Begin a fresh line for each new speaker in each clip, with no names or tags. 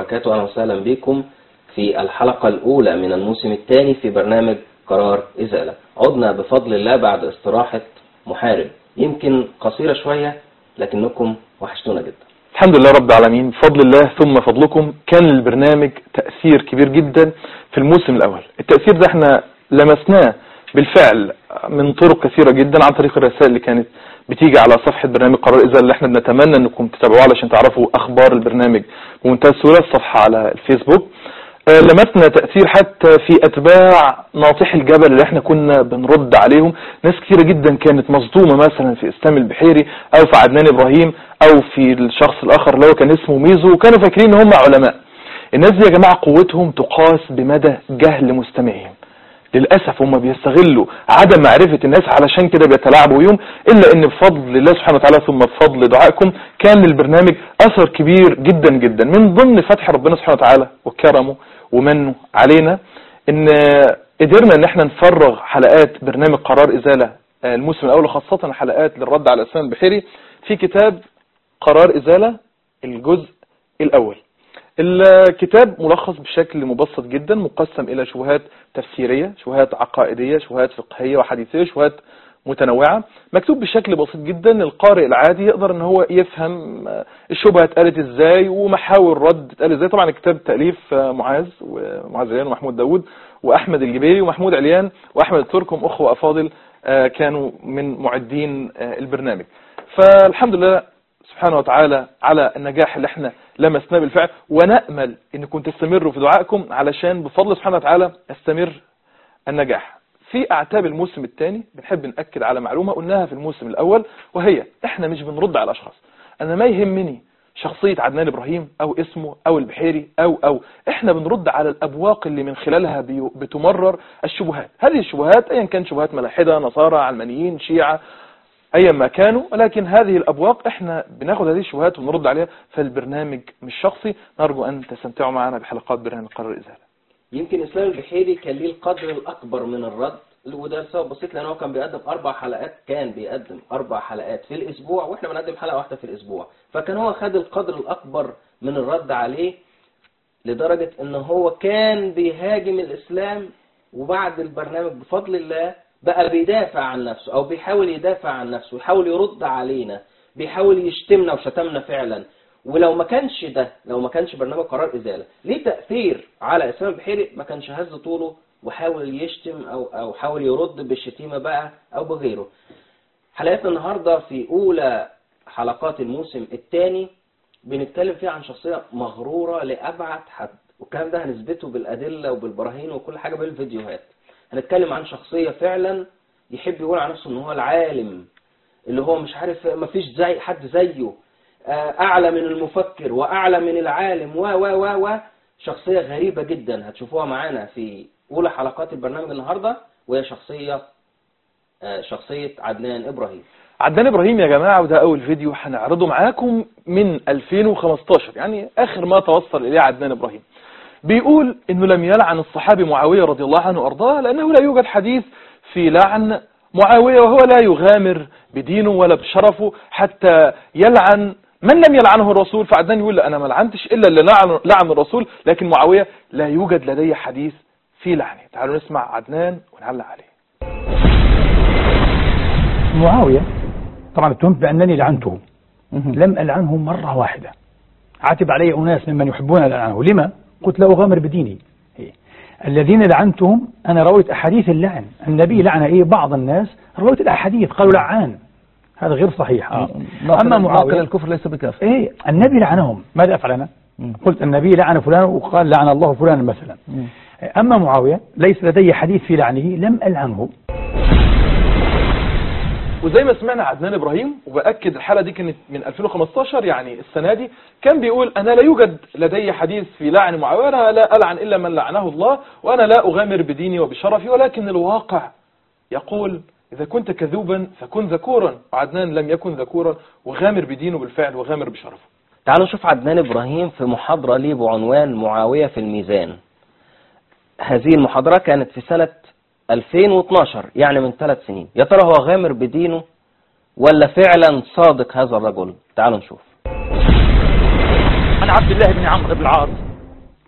وبركاته أهلا وسهلا بكم في الحلقة الأولى من الموسم الثاني في برنامج قرار إزالة عدنا بفضل الله بعد استراحة محارب يمكن قصيرة شوية لكنكم وحشتونا جدا
الحمد لله رب العالمين بفضل الله ثم فضلكم كان للبرنامج تأثير كبير جدا في الموسم الأول التأثير ده احنا لمسناه بالفعل من طرق كثيرة جدا عن طريق الرسائل اللي كانت بتيجي على صفحة برنامج قرار إزالة اللي احنا بنتمنى انكم تتابعوها علشان تعرفوا أخبار البرنامج بمنتهى السهولة الصفحة على الفيسبوك آه، لمسنا تأثير حتى في أتباع ناطح الجبل اللي احنا كنا بنرد عليهم ناس كثيرة جدا كانت مصدومة مثلا في إسلام البحيري أو في عدنان إبراهيم أو في الشخص الآخر اللي هو كان اسمه ميزو وكانوا فاكرين ان هم علماء الناس دي يا جماعة قوتهم تقاس بمدى جهل مستمعهم للأسف هم بيستغلوا عدم معرفة الناس علشان كده بيتلاعبوا بيهم إلا إن بفضل الله سبحانه وتعالى ثم بفضل دعائكم كان للبرنامج أثر كبير جدا جدا من ضمن فتح ربنا سبحانه وتعالى وكرمه ومنه علينا إن قدرنا إن احنا نفرغ حلقات برنامج قرار إزالة آه، الموسم الأول خاصة حلقات للرد على الإسلام البحيري في كتاب قرار إزالة الجزء الأول الكتاب ملخص بشكل مبسط جدا مقسم إلى شبهات تفسيرية شبهات عقائدية شبهات فقهية وحديثية شبهات متنوعة مكتوب بشكل بسيط جدا القارئ العادي يقدر ان هو يفهم الشبهة اتقالت ازاي ومحاور رد اتقال ازاي طبعا الكتاب تأليف معاذ ومعاذ عليان ومحمود داوود واحمد الجبيري ومحمود عليان واحمد الترك هم اخوة افاضل كانوا من معدين البرنامج فالحمد لله سبحانه وتعالى على النجاح اللي احنا لمسناه بالفعل ونأمل انكم تستمروا في دعائكم علشان بفضل سبحانه وتعالى استمر النجاح في اعتاب الموسم الثاني بنحب نأكد على معلومة قلناها في الموسم الاول وهي احنا مش بنرد على الاشخاص انا ما يهمني شخصية عدنان ابراهيم او اسمه او البحيري او او احنا بنرد على الابواق اللي من خلالها بي- بتمرر الشبهات هذه الشبهات ايا كان شبهات ملاحدة نصارى علمانيين شيعة ايا ما كانوا ولكن هذه الابواق احنا بناخد هذه الشبهات ونرد عليها فالبرنامج مش شخصي نرجو ان تستمتعوا معنا بحلقات برنامج قرار الازاله
يمكن إسلام البحيري كان ليه القدر الأكبر من الرد وده لسبب بسيط لأن هو كان بيقدم أربع حلقات كان بيقدم أربع حلقات في الأسبوع وإحنا بنقدم حلقة واحدة في الأسبوع فكان هو خد القدر الأكبر من الرد عليه لدرجة إن هو كان بيهاجم الإسلام وبعد البرنامج بفضل الله بقى بيدافع عن نفسه أو بيحاول يدافع عن نفسه يحاول يرد علينا بيحاول يشتمنا وشتمنا فعلا ولو ما كانش ده لو ما كانش برنامج قرار إزالة ليه تأثير على إسلام البحيري ما كانش هز طوله وحاول يشتم أو أو حاول يرد بالشتيمة بقى أو بغيره حلقتنا النهاردة في أولى حلقات الموسم الثاني بنتكلم فيها عن شخصية مغرورة لأبعد حد والكلام ده هنثبته بالأدلة وبالبراهين وكل حاجة بالفيديوهات هنتكلم عن شخصية فعلا يحب يقول عن نفسه ان هو العالم اللي هو مش عارف مفيش زي حد زيه آه، اعلى من المفكر واعلى من العالم و و و و شخصية غريبة جدا هتشوفوها معانا في اولى حلقات البرنامج النهاردة وهي شخصية آه، شخصية عدنان ابراهيم
عدنان ابراهيم يا جماعة وده اول فيديو هنعرضه معاكم من 2015 يعني اخر ما توصل اليه عدنان ابراهيم بيقول انه لم يلعن الصحابي معاوية رضي الله عنه وارضاه لانه لا يوجد حديث في لعن معاوية وهو لا يغامر بدينه ولا بشرفه حتى يلعن من لم يلعنه الرسول فعدنان يقول لا انا ما لعنتش الا اللي لعن, لعن الرسول لكن معاوية لا يوجد لدي حديث في لعنه تعالوا نسمع عدنان ونعلق عليه
معاوية طبعا اتهمت بأنني لعنته لم ألعنه مرة واحدة عاتب علي أناس ممن يحبون أن ألعنه لما؟ قلت لا أغامر بديني إيه؟ الذين لعنتهم أنا رويت أحاديث اللعن النبي لعن إيه بعض الناس رويت الأحاديث قالوا لعان هذا غير صحيح آه. أما معاوية
الكفر ليس بكافر
إيه النبي لعنهم ماذا أفعل أنا؟ قلت النبي لعن فلان وقال لعن الله فلان مثلا أما معاوية ليس لدي حديث في لعنه لم ألعنه
وزي ما سمعنا عدنان ابراهيم وباكد الحلقه دي كانت من 2015 يعني السنه دي كان بيقول انا لا يوجد لدي حديث في لعن معاويه أنا لا العن الا من لعنه الله وانا لا اغامر بديني وبشرفي ولكن الواقع يقول اذا كنت كذوبا فكن ذكورا وعدنان لم يكن ذكورا وغامر بدينه بالفعل وغامر بشرفه
تعالوا نشوف عدنان إبراهيم في محاضرة ليه بعنوان معاوية في الميزان هذه المحاضرة كانت في سنة 2012 يعني من ثلاث سنين يا ترى هو غامر بدينه ولا فعلا صادق هذا الرجل تعالوا نشوف
عن عبد الله بن عمرو بن العاص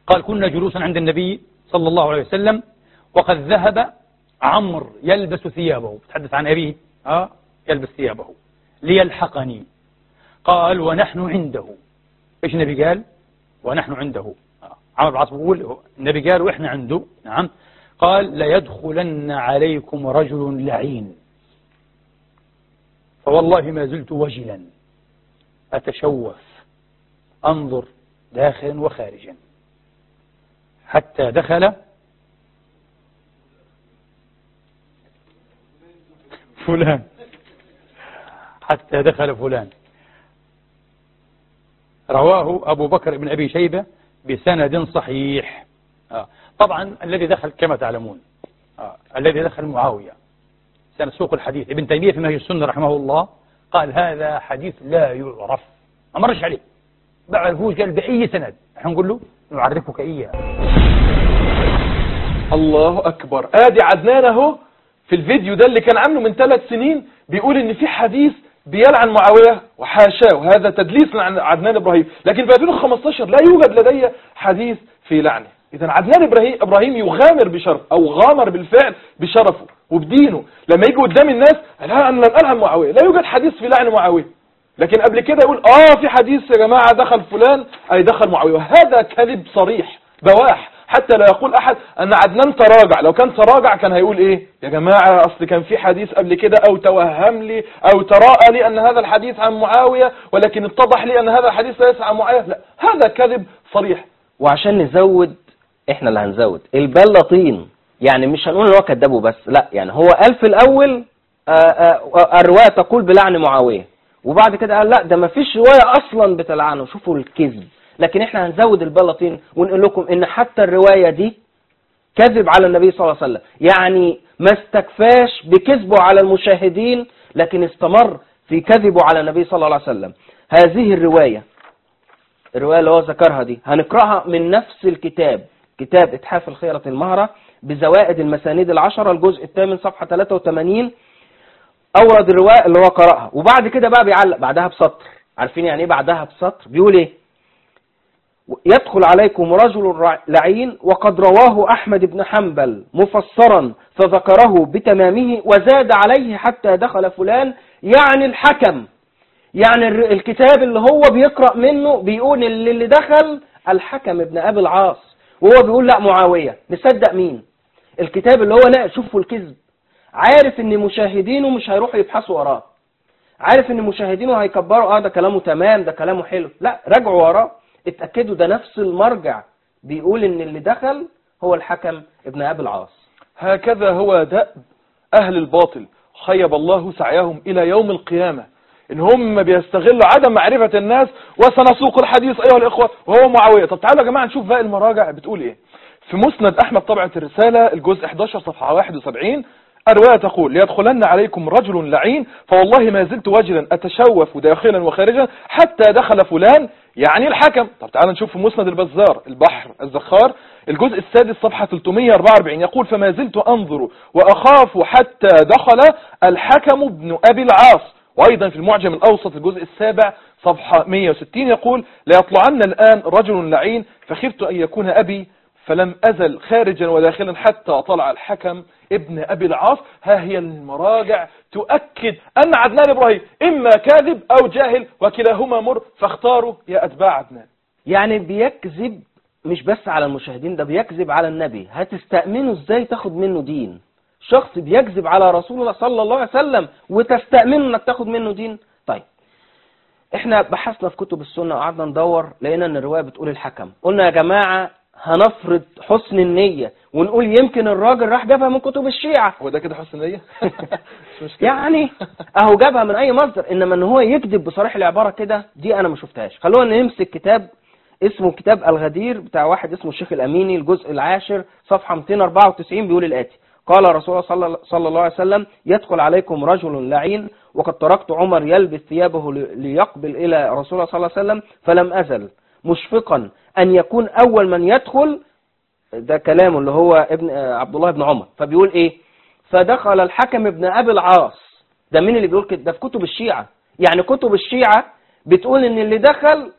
قال كنا جلوسا عند النبي صلى الله عليه وسلم وقد ذهب عمرو يلبس ثيابه تحدث عن أبيه آه يلبس ثيابه ليلحقني قال ونحن عنده إيش النبي قال ونحن عنده آه. عمرو بن العاص بيقول النبي قال وإحنا عنده نعم قال ليدخلن عليكم رجل لعين فوالله ما زلت وجلا أتشوف أنظر داخلا وخارجا حتى دخل فلان حتى دخل فلان رواه أبو بكر بن أبي شيبة بسند صحيح آه. طبعا الذي دخل كما تعلمون آه. الذي دخل معاوية سنسوق الحديث ابن تيمية في نهج السنة رحمه الله قال هذا حديث لا يعرف ما مرش عليه بعرفوش قال بأي سند احنا نقول له نعرفك إياه
الله أكبر آدي عدنان اهو في الفيديو ده اللي كان عامله من ثلاث سنين بيقول ان في حديث بيلعن معاوية وحاشاه وهذا تدليس عن عدنان إبراهيم لكن في 2015 لا يوجد لدي حديث في لعنه إذا عدنان إبراهيم, إبراهيم يغامر بشرف أو غامر بالفعل بشرفه وبدينه لما يجي قدام الناس لا أنا لم ألعن معاوية لا يوجد حديث في لعن معاوية لكن قبل كده يقول آه في حديث يا جماعة دخل فلان أي دخل معاوية وهذا كذب صريح بواح حتى لا يقول أحد أن عدنان تراجع لو كان تراجع كان هيقول إيه يا جماعة أصل كان في حديث قبل كده أو توهم لي أو تراءى لي أن هذا الحديث عن معاوية ولكن اتضح لي أن هذا الحديث ليس عن معاوية لا هذا كذب صريح
وعشان نزود احنا اللي هنزود البلاطين يعني مش هنقول ان هو كذبه بس لا يعني هو قال في الاول آه، آه، الروايه تقول بلعن معاويه وبعد كده قال لا ده ما فيش روايه اصلا بتلعنه شوفوا الكذب لكن احنا هنزود البلاطين ونقول لكم ان حتى الروايه دي كذب على النبي صلى الله عليه وسلم يعني ما استكفاش بكذبه على المشاهدين لكن استمر في كذبه على النبي صلى الله عليه وسلم هذه الروايه الرواية اللي هو ذكرها دي هنقرأها من نفس الكتاب كتاب إتحاف الخيرة المهرة بزوائد المسانيد العشرة الجزء الثامن صفحة 83 أورد الرواية اللي هو قرأها وبعد كده بقى بيعلق بعدها بسطر عارفين يعني إيه بعدها بسطر بيقول إيه يدخل عليكم رجل لعين وقد رواه أحمد بن حنبل مفسرا فذكره بتمامه وزاد عليه حتى دخل فلان يعني الحكم يعني الر- الكتاب اللي هو بيقرأ منه بيقول اللي اللي دخل الحكم ابن أبي العاص وهو بيقول لا معاوية نصدق مين الكتاب اللي هو لا شوفوا الكذب عارف ان مشاهدينه مش هيروحوا يبحثوا وراه عارف ان مشاهدينه هيكبروا اه ده كلامه تمام ده كلامه حلو لا راجعوا وراه اتأكدوا ده نفس المرجع بيقول ان اللي دخل هو الحكم ابن أبي العاص
هكذا هو دأب أهل الباطل خيب الله سعيهم إلى يوم القيامة إن هم بيستغلوا عدم معرفة الناس وسنسوق الحديث أيها الإخوة وهو معاوية طب تعالوا يا جماعة نشوف باقي المراجع بتقول إيه في مسند أحمد طبعة الرسالة الجزء 11 صفحة 71 الرواية تقول ليدخلن عليكم رجل لعين فوالله ما زلت وجلا أتشوف داخلا وخارجا حتى دخل فلان يعني الحكم طب تعالوا نشوف في مسند البزار البحر الزخار الجزء السادس صفحة 344 يقول فما زلت أنظر وأخاف حتى دخل الحكم ابن أبي العاص وأيضا في المعجم الأوسط الجزء السابع صفحة 160 يقول ليطلعن الآن رجل لعين فخفت أن يكون أبي فلم أزل خارجا وداخلا حتى طلع الحكم ابن أبي العاص ها هي المراجع تؤكد أن عدنان إبراهيم إما كاذب أو جاهل وكلاهما مر فاختاروا يا أتباع عدنان
يعني بيكذب مش بس على المشاهدين ده بيكذب على النبي هتستأمنه ازاي تاخد منه دين شخص بيكذب على رسول الله صلى الله عليه وسلم وتستأمنه انك تاخد منه دين طيب احنا بحثنا في كتب السنة وقعدنا ندور لقينا ان الرواية بتقول الحكم قلنا يا جماعة هنفرض حسن النية ونقول يمكن الراجل راح جابها من كتب الشيعة
هو ده كده حسن نية مش مشكلة.
يعني اهو جابها من اي مصدر انما ان هو يكذب بصريح العبارة كده دي انا ما شفتهاش خلونا نمسك كتاب اسمه كتاب الغدير بتاع واحد اسمه الشيخ الاميني الجزء العاشر صفحة 294 بيقول الاتي قال رسول الله صلى- صلى الله عليه وسلم يدخل عليكم رجل لعين وقد تركت عمر يلبس ثيابه لي- ليقبل الى رسول الله صلى الله عليه وسلم فلم ازل مشفقا ان يكون اول من يدخل ده كلامه اللي هو ابن آه، عبد الله بن عمر فبيقول ايه فدخل الحكم ابن ابي العاص ده مين اللي بيقول كده ده في كتب الشيعة يعني كتب الشيعة بتقول ان اللي دخل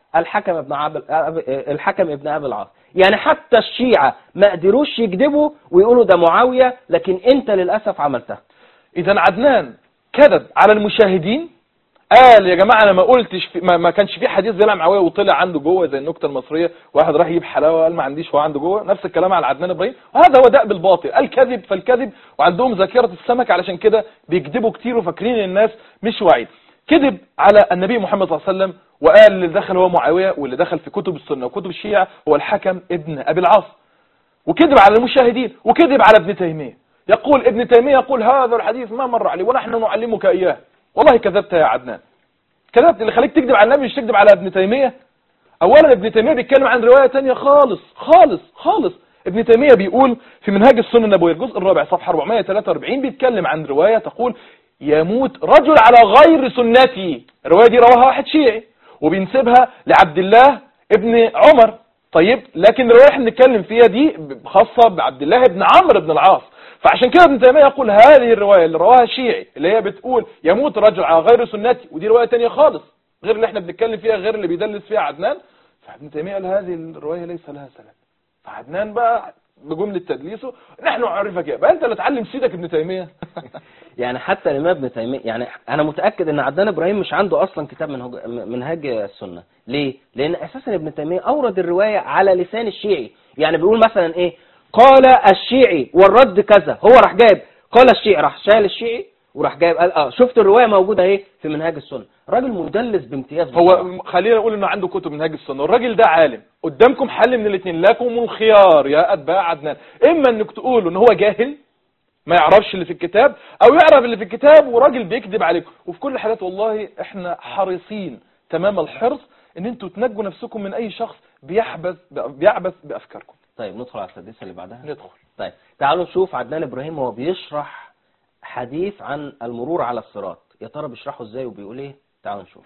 الحكم ابن عبد الحكم ابن ابي العاص يعني حتى الشيعة ما قدروش يكذبوا ويقولوا ده معاوية لكن انت للأسف عملتها
اذا عدنان كذب على المشاهدين قال يا جماعه انا ما قلتش في ما, ما كانش في حديث بيلعب معاويه وطلع عنده جوه زي النكته المصريه واحد راح يجيب حلاوه قال ما عنديش هو عنده جوه نفس الكلام على عدنان ابراهيم وهذا هو دأب الباطل الكذب فالكذب وعندهم ذاكره السمك علشان كده بيكذبوا كتير وفاكرين الناس مش واعيين كذب على النبي محمد صلى الله عليه وسلم وقال اللي دخل هو معاويه واللي دخل في كتب السنه وكتب الشيعه هو الحكم ابن ابي العاص وكذب على المشاهدين وكذب على ابن تيميه يقول ابن تيميه يقول هذا الحديث ما مر عليه ونحن نعلمك اياه والله كذبت يا عدنان كذبت اللي خليك تكذب على النبي مش تكذب على ابن تيمية اولا ابن تيمية بيتكلم عن رواية تانية خالص خالص خالص ابن تيمية بيقول في منهاج السنة النبوية الجزء الرابع صفحة 443 بيتكلم عن رواية تقول يموت رجل على غير سنتي الرواية دي رواها واحد شيعي وبينسبها لعبد الله ابن عمر طيب لكن الرواية اللي احنا بنتكلم فيها دي خاصة بعبد الله ابن عمرو بن العاص فعشان كده ابن تيمية يقول هذه الرواية اللي رواها شيعي اللي هي بتقول يموت رجل على غير سنتي ودي رواية تانية خالص غير اللي احنا بنتكلم فيها غير اللي بيدلس فيها عدنان فابن تيمية قال هذه الرواية ليس لها سند فعدنان بقى بجملة تدليسه نحن نعرفك ايه بقى انت اللي تعلم سيدك ابن تيمية
يعني حتى الإمام ابن تيمية يعني أنا متأكد إن عدنان إبراهيم مش عنده أصلا كتاب منهج منهاج السنة ليه؟ لأن أساسا ابن تيمية أورد الرواية على لسان الشيعي يعني بيقول مثلا إيه قال الشيعي والرد كذا هو راح جايب قال الشيعي راح شايل الشيعي وراح جايب قال اه شفت الروايه موجوده اهي في منهاج السنه راجل مدلس بامتياز بصراحة.
هو خلينا نقول انه عنده كتب منهاج السنه الراجل ده عالم قدامكم حل من الاثنين لكم الخيار يا اتباع عدنان اما انك تقولوا ان هو جاهل ما يعرفش اللي في الكتاب او يعرف اللي في الكتاب وراجل بيكذب عليكم وفي كل الحالات والله احنا حريصين تمام الحرص ان انتوا تنجوا نفسكم من اي شخص بيحبس بيعبث بافكاركم
طيب ندخل على السادسه اللي بعدها
ندخل
طيب تعالوا نشوف عدنان ابراهيم وهو بيشرح حديث عن المرور على الصراط يا ترى بيشرحه ازاي وبيقول ايه تعالوا نشوف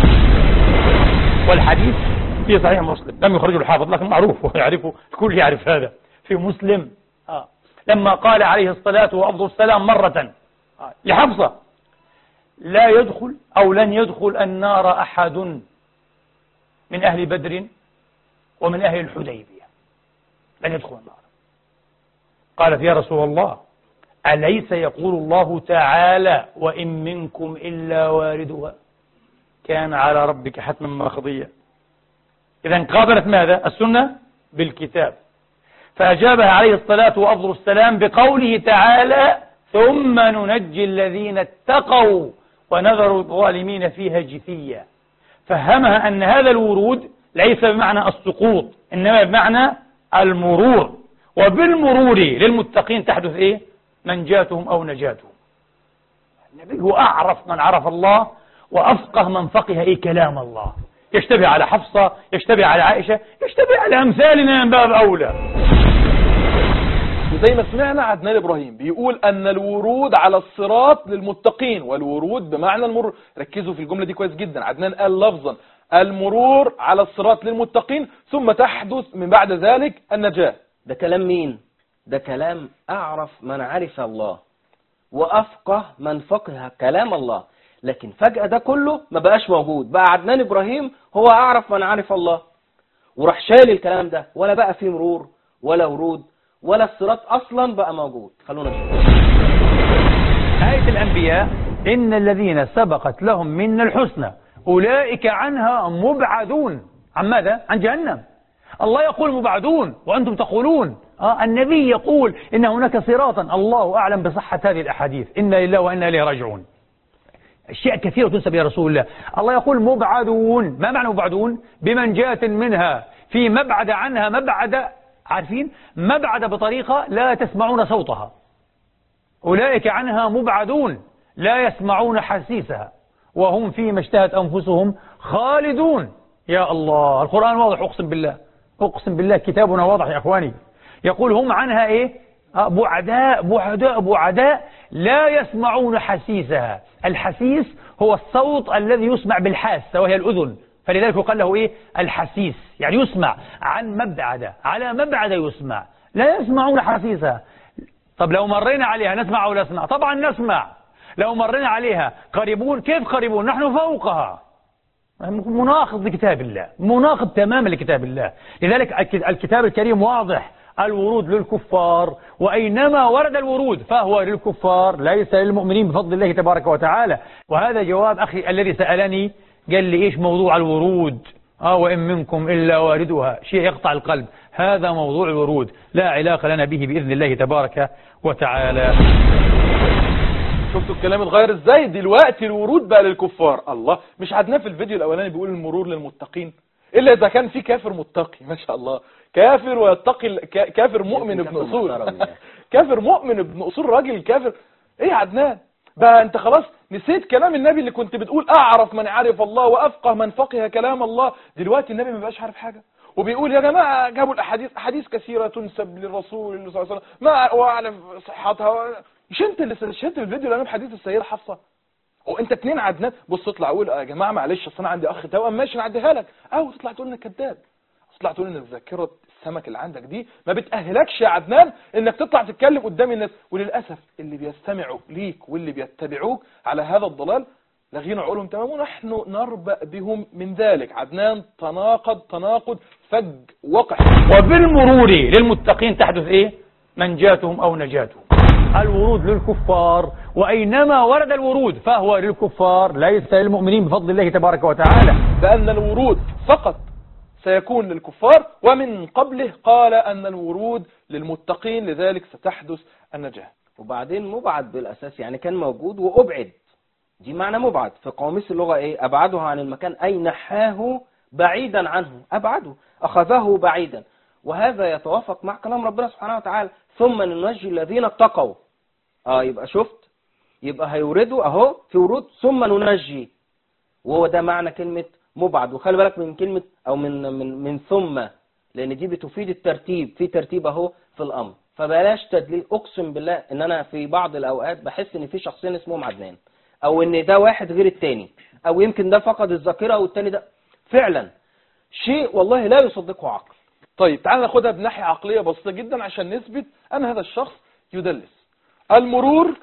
والحديث في صحيح مسلم لم يخرجه الحافظ لكن معروف ويعرفه الكل يعرف هذا في مسلم آه. لما قال عليه الصلاة وأفضل السلام مرة آه. لحفصة لا يدخل أو لن يدخل النار أحد من أهل بدر ومن أهل الحديبية لن يدخل النار قالت يا رسول الله أليس يقول الله تعالى وإن منكم إلا واردها كان على ربك حتما مقضيا إذا قابلت ماذا السنة بالكتاب فأجابها عليه الصلاة وأفضل السلام بقوله تعالى ثم ننجي الذين اتقوا ونذر الظالمين فيها جثيا فهمها أن هذا الورود ليس بمعنى السقوط إنما بمعنى المرور وبالمرور للمتقين تحدث إيه منجاتهم أو نجاتهم النبي هو أعرف من عرف الله وأفقه من فقه إيه كلام الله يشتبه على حفصة يشتبه على عائشة يشتبه على أمثالنا من باب أولى
وزي ما سمعنا عدنان إبراهيم بيقول أن الورود على الصراط للمتقين والورود بمعنى المرور ركزوا في الجملة دي كويس جدا عدنان قال لفظا المرور على الصراط للمتقين ثم تحدث من بعد ذلك النجاة
ده كلام مين ده كلام أعرف من عرف الله وأفقه من فقه كلام الله لكن فجأة ده كله ما بقاش موجود بقى عدنان إبراهيم هو أعرف من عرف الله وراح شال الكلام ده ولا بقى فيه مرور ولا ورود ولا الصراط أصلا بقى موجود خلونا نشوف
آية الأنبياء إن الذين سبقت لهم من الحسنى أولئك عنها مبعدون عن ماذا؟ عن جهنم الله يقول مبعدون وأنتم تقولون آه النبي يقول إن هناك صراطا الله أعلم بصحة هذه الأحاديث إنا لله وإنا إليه راجعون أشياء كثيرة تنسب إلى رسول الله الله يقول مبعدون ما معنى مبعدون بمنجاة منها في مبعد عنها مبعد عارفين مبعد بطريقة لا تسمعون صوتها أولئك عنها مبعدون لا يسمعون حسيسها وهم فيما اشتهت أنفسهم خالدون يا الله القرآن واضح أقسم بالله أقسم بالله كتابنا واضح يا أخواني يقول هم عنها إيه بعداء بعداء بعداء لا يسمعون حسيسها الحسيس هو الصوت الذي يسمع بالحاسة وهي الأذن فلذلك قال له إيه الحسيس يعني يسمع عن مبعد على مبعد يسمع لا يسمعون حسيسها طب لو مرينا عليها نسمع أو لا نسمع طبعا نسمع لو مرينا عليها قريبون كيف قريبون نحن فوقها مناقض لكتاب الله مناقض تماما لكتاب الله لذلك الكتاب الكريم واضح الورود للكفار وأينما ورد الورود فهو للكفار ليس للمؤمنين بفضل الله تبارك وتعالى وهذا جواب أخي الذي سألني قال لي إيش موضوع الورود آه وإن منكم إلا واردها شيء يقطع القلب هذا موضوع الورود لا علاقة لنا به بإذن الله تبارك وتعالى
شفتوا الكلام اتغير ازاي دلوقتي الورود بقى للكفار الله مش عدناه في الفيديو الاولاني بيقول المرور للمتقين الا اذا كان في كافر متقي ما شاء الله كافر ويتقي كافر مؤمن ابن اصول كافر مؤمن ابن اصول راجل كافر ايه يا عدنان بقى انت خلاص نسيت كلام النبي اللي كنت بتقول اعرف من عرف الله وافقه من فقه كلام الله دلوقتي النبي ما بقاش عارف حاجه وبيقول يا جماعه جابوا الاحاديث احاديث كثيره تنسب للرسول صلى الله عليه وسلم ما اعلم صحتها مش انت اللي شفت الفيديو اللي بحديث السيده حفصه هو انت اتنين عدنان بص اطلع قول يا جماعه معلش اصل انا عندي اخ توأم ماشي نعديها لك او تطلع تقول انك كذاب تطلع تقول ان ذاكره السمك اللي عندك دي ما بتأهلكش يا عدنان انك تطلع تتكلم قدام الناس وللاسف اللي بيستمعوا ليك واللي بيتبعوك على هذا الضلال لاغين عقولهم تمام ونحن نربأ بهم من ذلك عدنان تناقض تناقض فج وقع
وبالمرور للمتقين تحدث ايه منجاتهم او نجاتهم الورود للكفار وأينما ورد الورود فهو للكفار ليس للمؤمنين بفضل الله تبارك وتعالى
بأن الورود فقط سيكون للكفار ومن قبله قال أن الورود للمتقين لذلك ستحدث النجاة
وبعدين مبعد بالأساس يعني كان موجود وأبعد دي معنى مبعد في قواميس اللغة إيه أبعده عن المكان أي نحاه بعيدا عنه أبعده أخذه بعيدا وهذا يتوافق مع كلام ربنا سبحانه وتعالى ثم ننجي الذين اتقوا اه يبقى شفت يبقى هيوردوا اهو في ورود ثم ننجي وهو ده معنى كلمة مبعد وخلي بالك من كلمة او من من من ثم لان دي بتفيد الترتيب في ترتيب اهو في الامر فبلاش تدليل اقسم بالله ان انا في بعض الاوقات بحس ان في شخصين اسمهم عدنان او ان ده واحد غير التاني او يمكن ده فقد الذاكره والتاني ده فعلا شيء والله لا يصدقه عقل
طيب تعال ناخدها بناحية عقلية بسيطة جدا عشان نثبت أن هذا الشخص يدلس المرور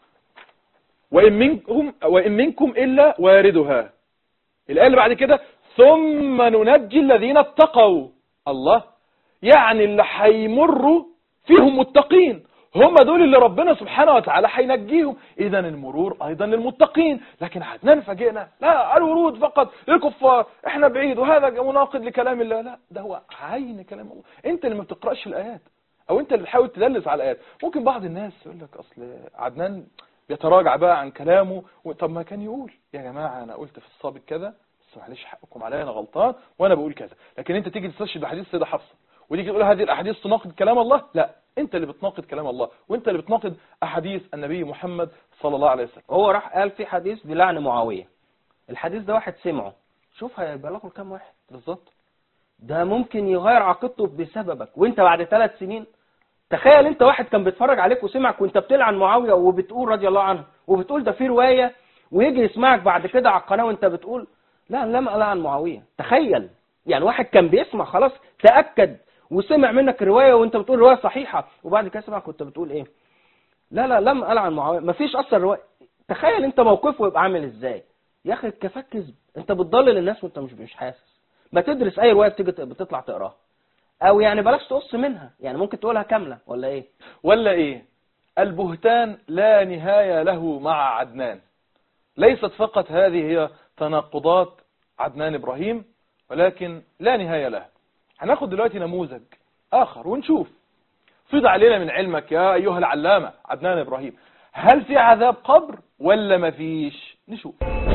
وإن منكم, وإن منكم إلا واردها الآية اللي بعد كده ثم ننجي الذين اتقوا الله يعني اللي هيمروا فيهم متقين هم دول اللي ربنا سبحانه وتعالى هينجيهم اذا المرور ايضا للمتقين لكن عدنان فاجئنا لا الورود فقط للكفار احنا بعيد وهذا مناقض لكلام الله لا ده هو عين كلام الله انت اللي ما بتقراش الايات او انت اللي بتحاول تدلس على الايات ممكن بعض الناس يقول لك اصل عدنان بيتراجع بقى عن كلامه طب ما كان يقول يا جماعه انا قلت في السابق كذا بس معلش حقكم عليا انا غلطان وانا بقول كذا لكن انت تيجي تستشهد بحديث السيده حفصه وتيجي تقول هذه الاحاديث تناقض كلام الله لا انت اللي بتناقض كلام الله وانت اللي بتناقض احاديث النبي محمد صلى الله عليه وسلم
هو راح قال في حديث بلعن معاويه الحديث ده واحد سمعه شوف هيبلغه لكام واحد
بالظبط
ده ممكن يغير عقيدته بسببك وانت بعد ثلاث سنين تخيل انت واحد كان بيتفرج عليك وسمعك وانت بتلعن معاويه وبتقول رضي الله عنه وبتقول ده في روايه ويجي يسمعك بعد كده على القناه وانت بتقول لا لم العن معاويه تخيل يعني واحد كان بيسمع خلاص تاكد وسمع منك رواية وانت بتقول رواية صحيحة وبعد كده سمع كنت بتقول ايه لا لا لم ألعن معاوية مفيش أصلا رواية تخيل انت موقفه يبقى عامل ازاي يا اخي كفاك كذب انت بتضلل الناس وانت مش مش حاسس ما تدرس اي رواية بتيجي بتطلع تقراها او يعني بلاش تقص منها يعني ممكن تقولها كاملة ولا ايه
ولا ايه البهتان لا نهاية له مع عدنان ليست فقط هذه هي تناقضات عدنان إبراهيم ولكن لا نهاية له هناخد دلوقتي نموذج آخر ونشوف فيض علينا من علمك يا أيها العلامة عدنان إبراهيم هل في عذاب قبر ولا ما فيش نشوف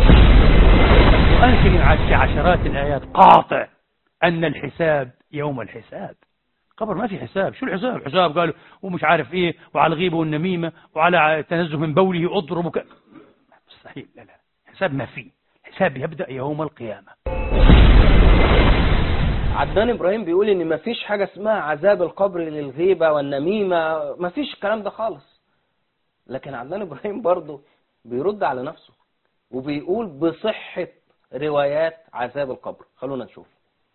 القرآن في عشرات الآيات قاطع أن الحساب يوم الحساب قبر ما في حساب شو الحساب حساب قالوا ومش عارف ايه وعلى الغيبة والنميمة وعلى تنزه من بوله اضرب وك... مستحيل لا لا حساب ما في حساب يبدأ يوم القيامة
عدنان ابراهيم بيقول ان مفيش حاجة اسمها عذاب القبر للغيبة والنميمة مفيش الكلام ده خالص لكن عدنان ابراهيم برضه بيرد على نفسه وبيقول بصحة روايات عذاب القبر خلونا نشوف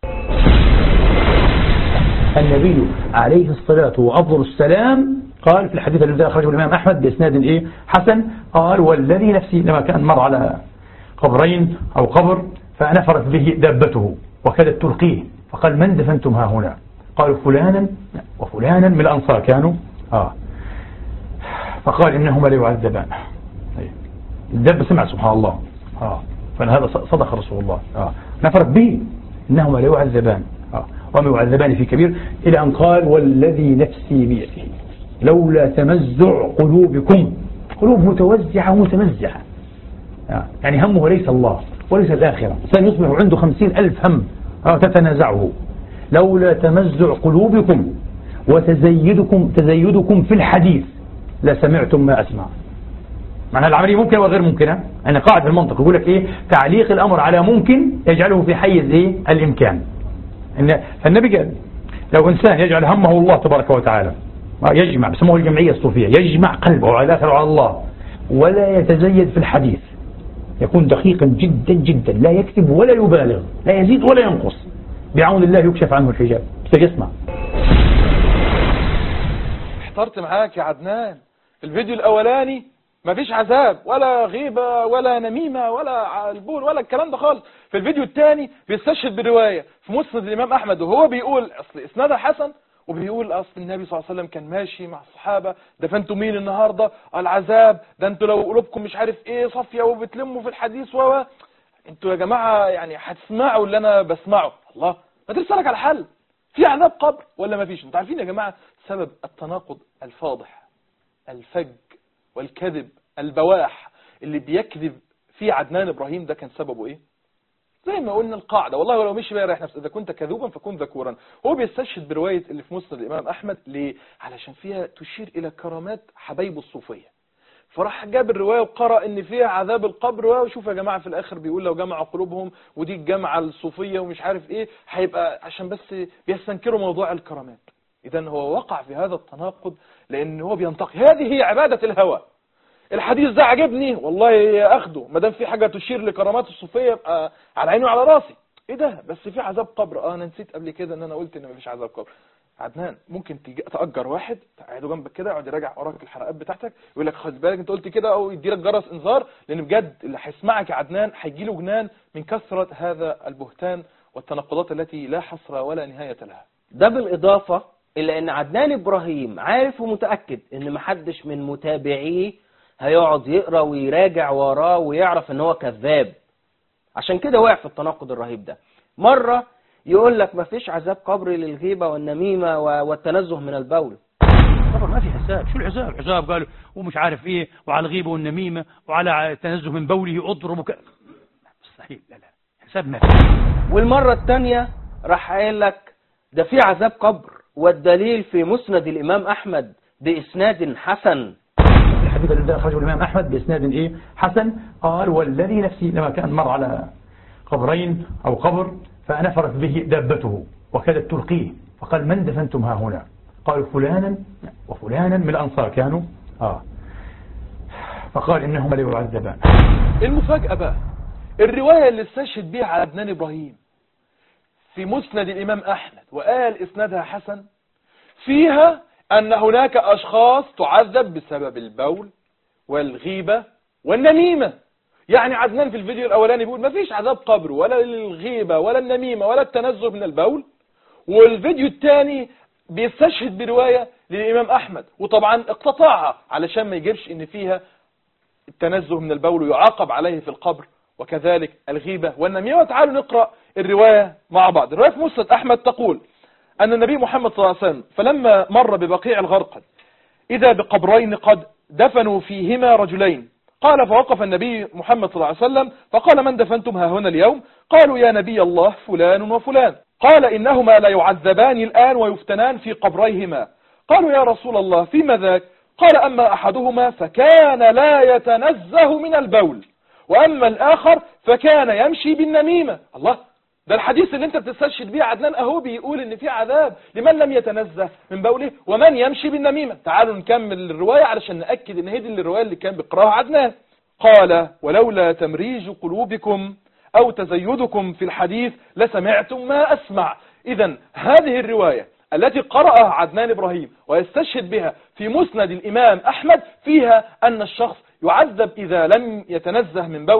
النبي عليه الصلاة وأفضل السلام قال في الحديث الذي أخرجه الإمام أحمد بإسناد إيه حسن قال والذي نفسي لما كان مر على قبرين أو قبر فنفرت به دابته وكادت تلقيه فقال من دفنتم ها هنا قالوا فلانا وفلانا من الأنصار كانوا آه فقال إنهما ليعذبان الدب سمع سبحان الله آه فهذا صدق رسول الله آه نفرت به إنهما ليعذبان آه وما يعذبان في كبير إلى أن قال والذي نفسي بيده لولا تمزع قلوبكم قلوب متوزعة ومتمزعة آه يعني همه ليس الله وليس الآخرة سيصبح عنده خمسين ألف هم آه تتنازعه لولا تمزع قلوبكم وتزيدكم تزيدكم في الحديث لسمعتم ما أسمع معنى العملية ممكنة وغير ممكنة أنا قاعد في المنطق يقول لك إيه تعليق الأمر على ممكن يجعله في حيز إيه الإمكان إن فالنبي قال لو إنسان يجعل همه الله تبارك وتعالى يجمع بسموه الجمعية الصوفية يجمع قلبه على الآخر على الله ولا يتزيد في الحديث يكون دقيقا جدا جدا لا يكتب ولا يبالغ لا يزيد ولا ينقص بعون الله يكشف عنه الحجاب اسمع
احترت معاك يا عدنان في الفيديو الأولاني مفيش عذاب ولا غيبة ولا نميمة ولا البول ولا الكلام ده خالص في الفيديو الثاني بيستشهد بالرواية في مسند الإمام أحمد وهو بيقول أصل إسنادها حسن وبيقول أصل النبي صلى الله عليه وسلم كان ماشي مع الصحابة دفنتوا مين النهاردة العذاب ده انتوا لو قلوبكم مش عارف ايه صافية وبتلموا في الحديث و انتوا يا جماعة يعني هتسمعوا اللي انا بسمعه الله ما ترسلك على حل في عذاب قبر ولا ما فيش انتوا عارفين يا جماعة سبب التناقض الفاضح الفج والكذب البواح اللي بيكذب فيه عدنان ابراهيم ده كان سببه ايه زي ما قلنا القاعدة والله ولو مشي بقى يريح نفسه إذا كنت كذوبا فكن ذكورا هو بيستشهد برواية اللي في مسند الإمام أحمد ليه؟ علشان فيها تشير إلى كرامات حبايب الصوفية فراح جاب الرواية وقرأ ان فيها عذاب القبر وشوف يا جماعة في الاخر بيقول لو جمعوا قلوبهم ودي الجامعة الصوفية ومش عارف ايه هيبقى عشان بس بيستنكروا موضوع الكرامات اذا هو وقع في هذا التناقض لان هو بينتقي هذه هي عبادة الهوى الحديث ده عجبني والله اخده ما دام في حاجة تشير لكرامات الصوفية يبقى على عيني وعلى راسي ايه ده بس في عذاب قبر اه انا نسيت قبل كده ان انا قلت ان مفيش عذاب قبر عدنان ممكن تيجي تأجر واحد تقعده جنبك كده يقعد يراجع وراك الحلقات بتاعتك يقول لك خد بالك انت قلت كده او يدي لك جرس انذار لان بجد اللي هيسمعك يا عدنان هيجي له جنان من كثرة هذا البهتان والتناقضات التي لا حصر ولا نهاية لها
ده بالإضافة إلى أن عدنان إبراهيم عارف ومتأكد أن محدش من متابعيه هيقعد يقرأ ويراجع وراه ويعرف أن هو كذاب عشان كده وقع في التناقض الرهيب ده مرة يقول لك ما فيش عذاب قبر للغيبة والنميمة والتنزه من البول
طبعا ما في حساب شو الحساب حساب قالوا ومش عارف ايه وعلى الغيبة والنميمة وعلى التنزه من بوله اضرب وك... مستحيل لا لا حساب ما في
والمرة الثانية راح قايل لك ده في عذاب قبر والدليل في مسند الإمام أحمد بإسناد حسن الحديث الذي أخرجه الإمام أحمد بإسناد إيه حسن قال والذي نفسي لما كان مر على قبرين أو قبر فنفرت به دابته وكادت تلقيه فقال من دفنتم ها هنا قالوا فلانا وفلانا من الأنصار كانوا آه فقال إنهما ليعذبان
المفاجأة بقى الرواية اللي استشهد بها على ابنان إبراهيم في مسند الإمام أحمد وقال إسنادها حسن فيها أن هناك أشخاص تعذب بسبب البول والغيبة والنميمة يعني عدنان في الفيديو الأولاني بيقول مفيش عذاب قبر ولا للغيبة ولا النميمة ولا التنزه من البول والفيديو الثاني بيستشهد برواية للإمام أحمد وطبعا اقتطعها علشان ما يجيبش إن فيها التنزه من البول ويعاقب عليه في القبر وكذلك الغيبة والنميمة تعالوا نقرأ الرواية مع بعض الرواية في مسند أحمد تقول أن النبي محمد صلى الله عليه وسلم فلما مر ببقيع الغرقد إذا بقبرين قد دفنوا فيهما رجلين قال فوقف النبي محمد صلى الله عليه وسلم فقال من دفنتم ها هنا اليوم قالوا يا نبي الله فلان وفلان قال إنهما لا يعذبان الآن ويفتنان في قبريهما قالوا يا رسول الله فيما ذاك قال أما أحدهما فكان لا يتنزه من البول وأما الآخر فكان يمشي بالنميمة الله ده الحديث اللي انت بتستشهد بيه عدنان اهو بيقول ان في عذاب لمن لم يتنزه من بوله ومن يمشي بالنميمة تعالوا نكمل الرواية علشان نأكد ان هي دي الرواية اللي كان بيقراها عدنان قال ولولا تمريج قلوبكم او تزيدكم في الحديث لسمعتم ما اسمع اذا هذه الرواية التي قرأها عدنان إبراهيم ويستشهد بها في مسند الإمام أحمد فيها أن الشخص يعذب إذا لم يتنزه من بوله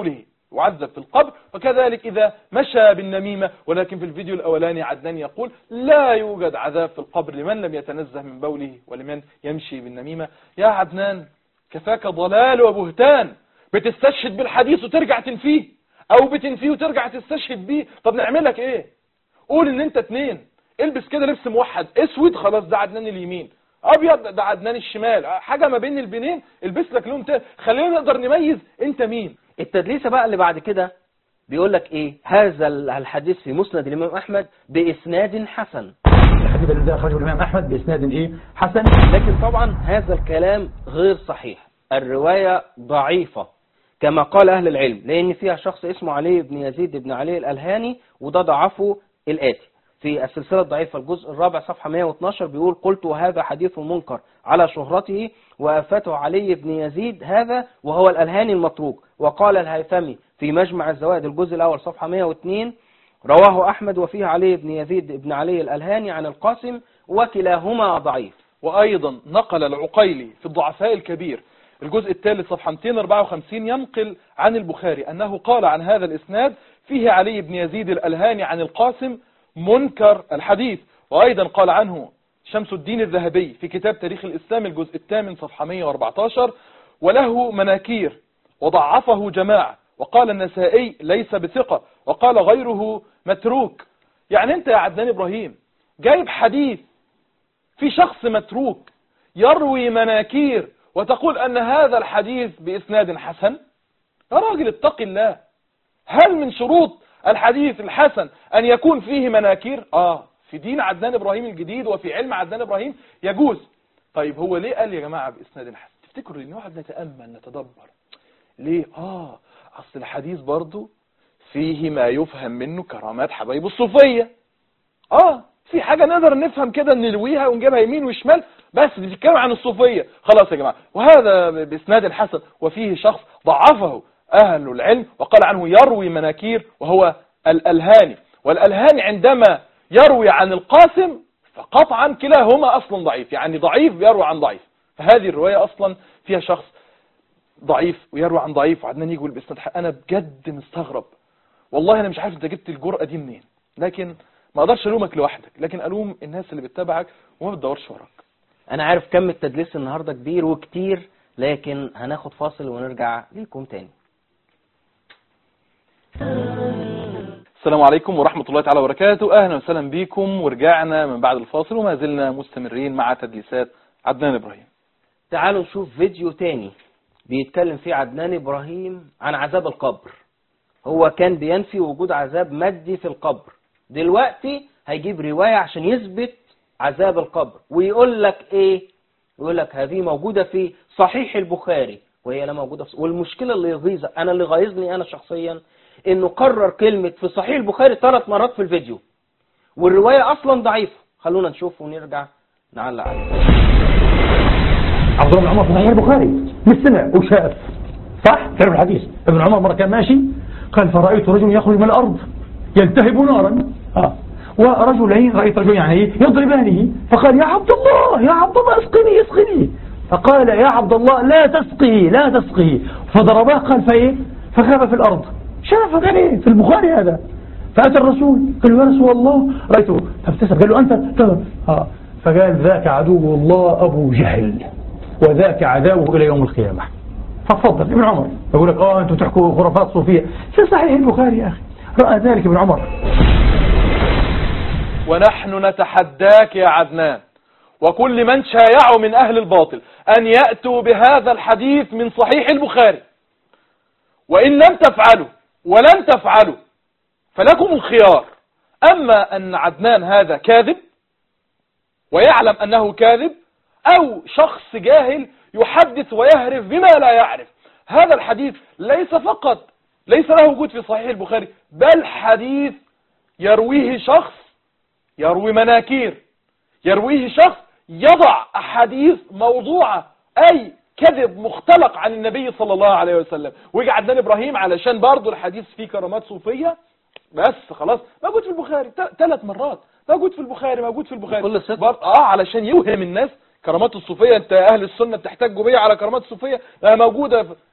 يعذب في القبر وكذلك إذا مشى بالنميمة ولكن في الفيديو الأولاني عدنان يقول لا يوجد عذاب في القبر لمن لم يتنزه من بوله ولمن يمشي بالنميمة يا عدنان كفاك ضلال وبهتان بتستشهد بالحديث وترجع تنفيه او بتنفيه وترجع تستشهد بيه طب نعملك ايه قول ان انت اتنين البس كده لبس موحد اسود خلاص ده عدنان اليمين ابيض ده عدنان الشمال حاجه ما بين البنين البس لك لون تاني خلينا نقدر نميز انت مين
التدليسة بقى اللي بعد كده بيقول لك ايه هذا الحديث في مسند الامام احمد باسناد حسن
الحديث الذي أخرجه الإمام أحمد بإسناد إيه حسن
لكن طبعا هذا الكلام غير صحيح الرواية ضعيفة كما قال أهل العلم لأن فيها شخص اسمه علي بن يزيد بن علي الألهاني وده ضعفه الآتي في السلسلة الضعيفة الجزء الرابع صفحة 112 بيقول قلت وهذا حديث منكر على شهرته وأفاته علي بن يزيد هذا وهو الألهاني المتروك وقال الهيثمي في مجمع الزوائد الجزء الأول صفحة 102 رواه أحمد وفيه علي بن يزيد بن علي الألهاني عن القاسم وكلاهما ضعيف
وأيضا نقل العقيلي في الضعفاء الكبير الجزء الثالث صفحة 254 ينقل عن البخاري أنه قال عن هذا الإسناد فيه علي بن يزيد الألهاني عن القاسم منكر الحديث وأيضا قال عنه شمس الدين الذهبي في كتاب تاريخ الإسلام الجزء الثامن صفحة 114 وله مناكير وضعفه جماعة وقال النسائي ليس بثقة وقال غيره متروك يعني انت يا عدنان إبراهيم جايب حديث في شخص متروك يروي مناكير وتقول أن هذا الحديث بإسناد حسن يا راجل اتق الله هل من شروط الحديث الحسن أن يكون فيه مناكير آه في دين عدنان إبراهيم الجديد وفي علم عدنان إبراهيم يجوز طيب هو ليه قال يا جماعة بإسناد حسن تفتكروا ليه نقعد نتأمل نتدبر ليه آه أصل الحديث برضو فيه ما يفهم منه كرامات حبايب الصوفية آه في حاجة نقدر نفهم كده نلويها ونجيبها يمين وشمال بس دي بتتكلم عن الصوفية خلاص يا جماعة وهذا بإسناد الحسن وفيه شخص ضعفه أهل العلم وقال عنه يروي مناكير وهو الألهاني والألهاني عندما يروي عن القاسم فقطعا كلاهما أصلا ضعيف يعني ضعيف بيروي عن ضعيف فهذه الرواية أصلا فيها شخص ضعيف ويروي عن ضعيف وعدنان يجي يقول بإسناد أنا بجد مستغرب والله أنا مش عارف أنت جبت الجرأة دي منين لكن ما اقدرش الومك لوحدك لكن الوم الناس اللي بتتابعك وما بتدورش وراك
انا عارف كم التدليس النهاردة كبير وكتير لكن هناخد فاصل ونرجع لكم تاني
السلام عليكم ورحمة الله تعالى وبركاته أهلا وسهلا بكم ورجعنا من بعد الفاصل وما زلنا مستمرين مع تدليسات عدنان إبراهيم
تعالوا نشوف فيديو تاني بيتكلم فيه عدنان إبراهيم عن عذاب القبر هو كان بينفي وجود عذاب مادي في القبر دلوقتي هيجيب رواية عشان يثبت عذاب القبر ويقول لك ايه يقول لك هذه موجودة في صحيح البخاري وهي لا موجودة في والمشكلة اللي يغيظ انا اللي غايظني انا شخصيا انه قرر كلمة في صحيح البخاري ثلاث مرات في الفيديو والرواية اصلا ضعيفة خلونا نشوف ونرجع نعلق عليه
عبد الله بن عمر في صحيح البخاري مش سمع وشاف صح تعرف الحديث ابن عمر مرة كان ماشي قال فرأيت رجل يخرج من الأرض يلتهب نارا آه. ورجلين رأيت رجل يعني يضربانه فقال يا عبد الله يا عبد الله اسقني اسقني فقال يا عبد الله لا تسقي لا تسقي فضرباه قال فايه فخاف في الأرض شاف قال ايه في البخاري هذا فأتى الرسول قال له يا رسول الله رأيته فابتسم قال له أنت آه. فقال ذاك عدو الله أبو جهل وذاك عداوه إلى يوم القيامة فتفضل ابن عمر يقول لك اه انتم تحكوا خرافات صوفية في صحيح البخاري يا أخي رأى ذلك ابن عمر
ونحن نتحداك يا عدنان وكل من شايعوا من أهل الباطل أن يأتوا بهذا الحديث من صحيح البخاري وإن لم تفعلوا ولن تفعلوا فلكم الخيار أما أن عدنان هذا كاذب ويعلم أنه كاذب أو شخص جاهل يحدث ويهرف بما لا يعرف هذا الحديث ليس فقط ليس له وجود في صحيح البخاري بل حديث يرويه شخص يروي مناكير يرويه شخص يضع أحاديث موضوعة أي كذب مختلق عن النبي صلى الله عليه وسلم ويجي عدنان إبراهيم علشان برضو الحديث فيه كرامات صوفية بس خلاص موجود في البخاري ثلاث مرات موجود في البخاري موجود في البخاري
كل ست
برضو اه علشان يوهم الناس كرامات الصوفية انت اهل السنة بتحتاجوا بيها على كرامات الصوفية لا موجودة في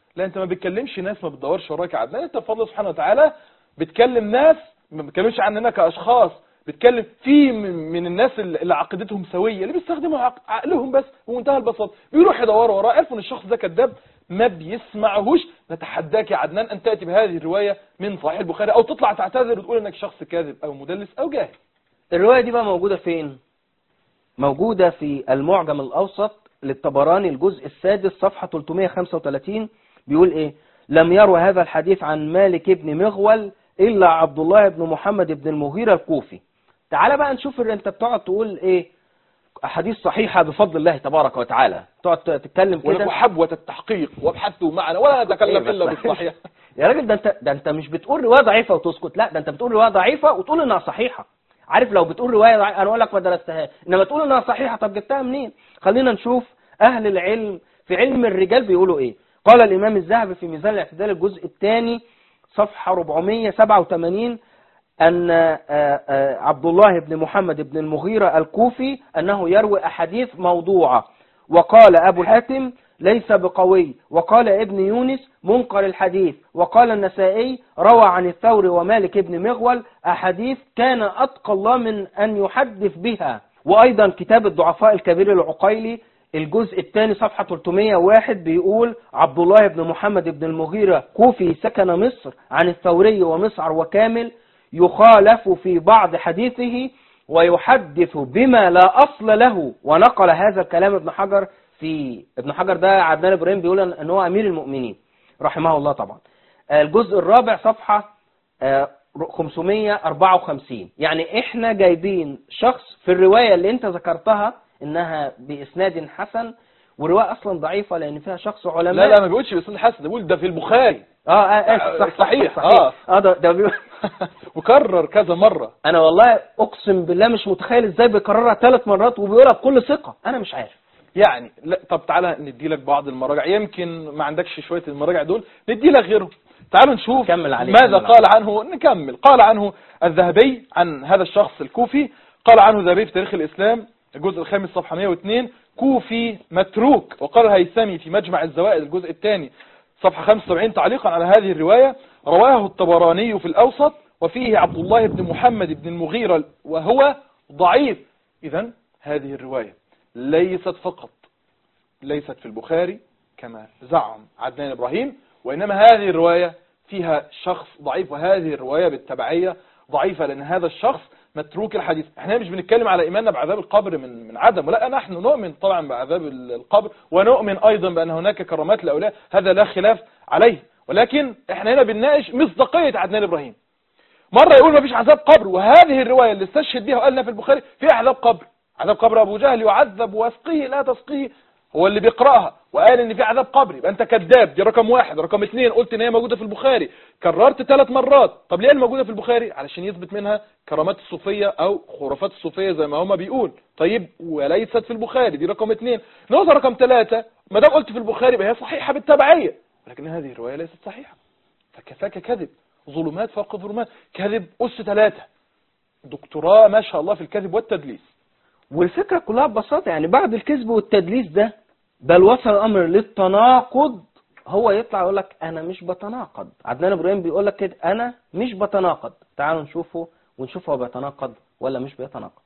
لا انت ما بتكلمش ناس ما بتدورش وراك يا عدنان انت بفضل سبحانه وتعالى بتكلم ناس ما بتكلمش عننا كاشخاص بتكلم في من من الناس اللي اللي عقيدتهم سويه اللي بيستخدموا عق- عقلهم بس بمنتهى البساطه بيروحوا يدوروا وراه عرفوا ان الشخص ده كذاب ما بيسمعهوش نتحداك يا عدنان ان تاتي بهذه الروايه من صحيح البخاري او تطلع تعتذر وتقول انك شخص كاذب او مدلس او جاهل
الرواية دي بقى موجودة فين موجودة في المعجم الأوسط للطبراني الجزء السادس صفحة 335 بيقول إيه لم يروى هذا الحديث عن مالك بن مغول إلا عبد الله بن محمد بن المغيرة الكوفي تعالى بقى نشوف اللي انت بتقعد تقول ايه أحاديث صحيحة بفضل الله تبارك وتعالى تقعد تتكلم كده
وحبوة التحقيق وابحثوا معنا ولا نتكلم
إيه
الا
بس؟
بالصحيح
يا راجل ده انت ده انت مش بتقول روايه ضعيفه وتسكت لا ده انت بتقول روايه ضعيفه وتقول انها صحيحه عارف لو بتقول روايه ضعيفه انا اقول لك ما درستهاش انما تقول انها صحيحه طب جبتها منين خلينا نشوف اهل العلم في علم الرجال بيقولوا ايه قال الامام الذهبي في ميزان الاعتدال الجزء الثاني صفحه 487 أن آه، آه، عبد الله بن محمد بن المغيرة الكوفي أنه يروي أحاديث موضوعة وقال أبو حاتم ليس بقوي وقال ابن يونس منكر الحديث وقال النسائي روى عن الثور ومالك بن مغول أحاديث كان أتقى الله من أن يحدث بها وأيضا كتاب الضعفاء الكبير العقيلي الجزء الثاني صفحة 301 بيقول عبد الله بن محمد بن المغيرة كوفي سكن مصر عن الثوري ومصعر وكامل يخالف في بعض حديثه ويحدث بما لا أصل له ونقل هذا الكلام ابن حجر في ابن حجر ده عدنان إبراهيم بيقول أن هو أمير المؤمنين رحمه الله طبعا الجزء الرابع صفحة آه، 554 يعني احنا جايبين شخص في الرواية اللي انت ذكرتها انها بإسناد حسن ورواية اصلا ضعيفة لان فيها شخص علماء
لا لا ما بيقولش باسم حسن ده بيقول ده في البخاري
اه اه آسف، صح
صحيح،
صح
آه.
اه ده, ده بيقول
وكرر كذا مرة
انا والله اقسم بالله مش متخيل ازاي بيكررها ثلاث مرات وبيقولها بكل ثقة انا مش عارف
يعني لا طب تعالى ندي لك بعض المراجع يمكن ما عندكش شوية المراجع دول ندي لك غيرهم تعالوا نشوف
كمل عليه،
ماذا
كمل
قال عنه نكمل قال عنه الذهبي عن هذا الشخص الكوفي قال عنه الذهبي في تاريخ الإسلام الجزء الخامس صفحة 102 كوفي متروك وقال الهيثمي في مجمع الزوائد الجزء الثاني صفحة 75 تعليقا على هذه الرواية رواه الطبراني في الأوسط وفيه عبد الله بن محمد بن المغيرة وهو ضعيف إذا هذه الرواية ليست فقط ليست في البخاري كما زعم عدنان إبراهيم وإنما هذه الرواية فيها شخص ضعيف وهذه الرواية بالتبعية ضعيفة لأن هذا الشخص متروك الحديث احنا مش بنتكلم على إيماننا بعذاب القبر من من عدم لا نحن نؤمن طبعا بعذاب ال- القبر ونؤمن أيضا بأن هناك كرامات لأولياء هذا لا خلاف عليه ولكن احنا هنا بنناقش مصداقية عدنان إبراهيم مرة يقول ما فيش عذاب قبر وهذه الرواية اللي استشهد بها وقالنا في البخاري فيها عذاب قبر عذاب قبر أبو جهل يعذب واسقيه لا تسقيه هو اللي بيقرأها وقال ان في عذاب قبر يبقى انت كذاب دي رقم واحد رقم اثنين قلت ان هي موجودة في البخاري كررت ثلاث مرات طب ليه موجودة في البخاري علشان يثبت منها كرامات الصوفية او خرافات الصوفية زي ما هما بيقول طيب وليست في البخاري دي رقم اثنين نقطة رقم ثلاثة ما دام قلت في البخاري يبقى هي صحيحة بالتبعية ولكن هذه الرواية ليست صحيحة فكفاك كذب ظلمات فوق ظلمات كذب أس ثلاثة دكتوراه ما شاء الله في الكذب والتدليس
والفكرة كلها ببساطة يعني بعد الكذب والتدليس ده بل وصل الأمر للتناقض هو يطلع يقول لك أنا مش بتناقض عدنان إبراهيم بيقول لك كده أنا مش بتناقض تعالوا نشوفه ونشوف هو بيتناقض ولا مش بيتناقض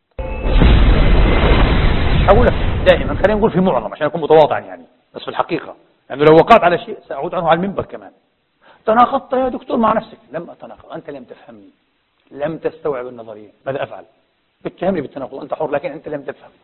مش هقول لك دائما خلينا نقول في معظم عشان اكون متواضعا يعني بس في الحقيقه يعني لو وقعت على شيء ساعود عنه على المنبر كمان تناقضت يا دكتور مع نفسك لم اتناقض انت لم تفهمني لم تستوعب النظريه ماذا افعل بتهمني بالتناقض انت حر لكن انت لم تفهم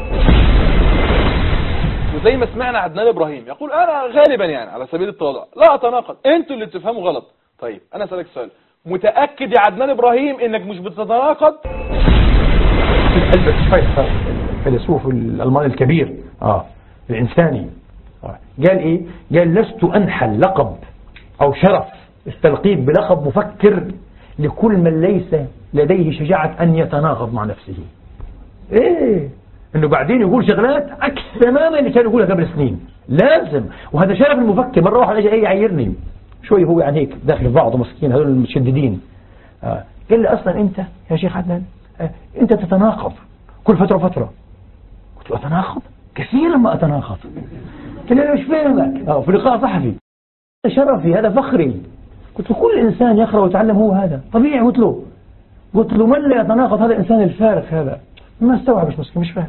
وزي ما سمعنا عدنان ابراهيم يقول انا غالبا يعني على سبيل التواضع لا اتناقض انتوا اللي بتفهموا غلط طيب انا اسالك سؤال متاكد يا عدنان ابراهيم انك مش بتتناقض
ألبرت شفايخر الفيلسوف الألماني الكبير اه الإنساني آه. قال إيه؟ قال لست أنحل لقب أو شرف استلقيت بلقب مفكر لكل من ليس لديه شجاعة أن يتناقض مع نفسه إيه إنه بعدين يقول شغلات عكس تماما اللي كان يقولها قبل سنين لازم وهذا شرف المفكر مرة واحدة اجى إيه يعيرني شوي هو يعني هيك داخل في بعضه مسكين هذول المتشددين آه. قال لي أصلا أنت يا شيخ عدنان آه. أنت تتناقض كل فترة وفترة قلت له أتناقض كثيرا ما أتناقض قال لي أنا مش فاهمك آه. في لقاء صحفي شرفي هذا فخري قلت له كل إنسان يقرأ ويتعلم هو هذا طبيعي قلت له قلت له من لا يتناقض هذا الإنسان الفارغ هذا ما استوعب مش مسكين مش فاهم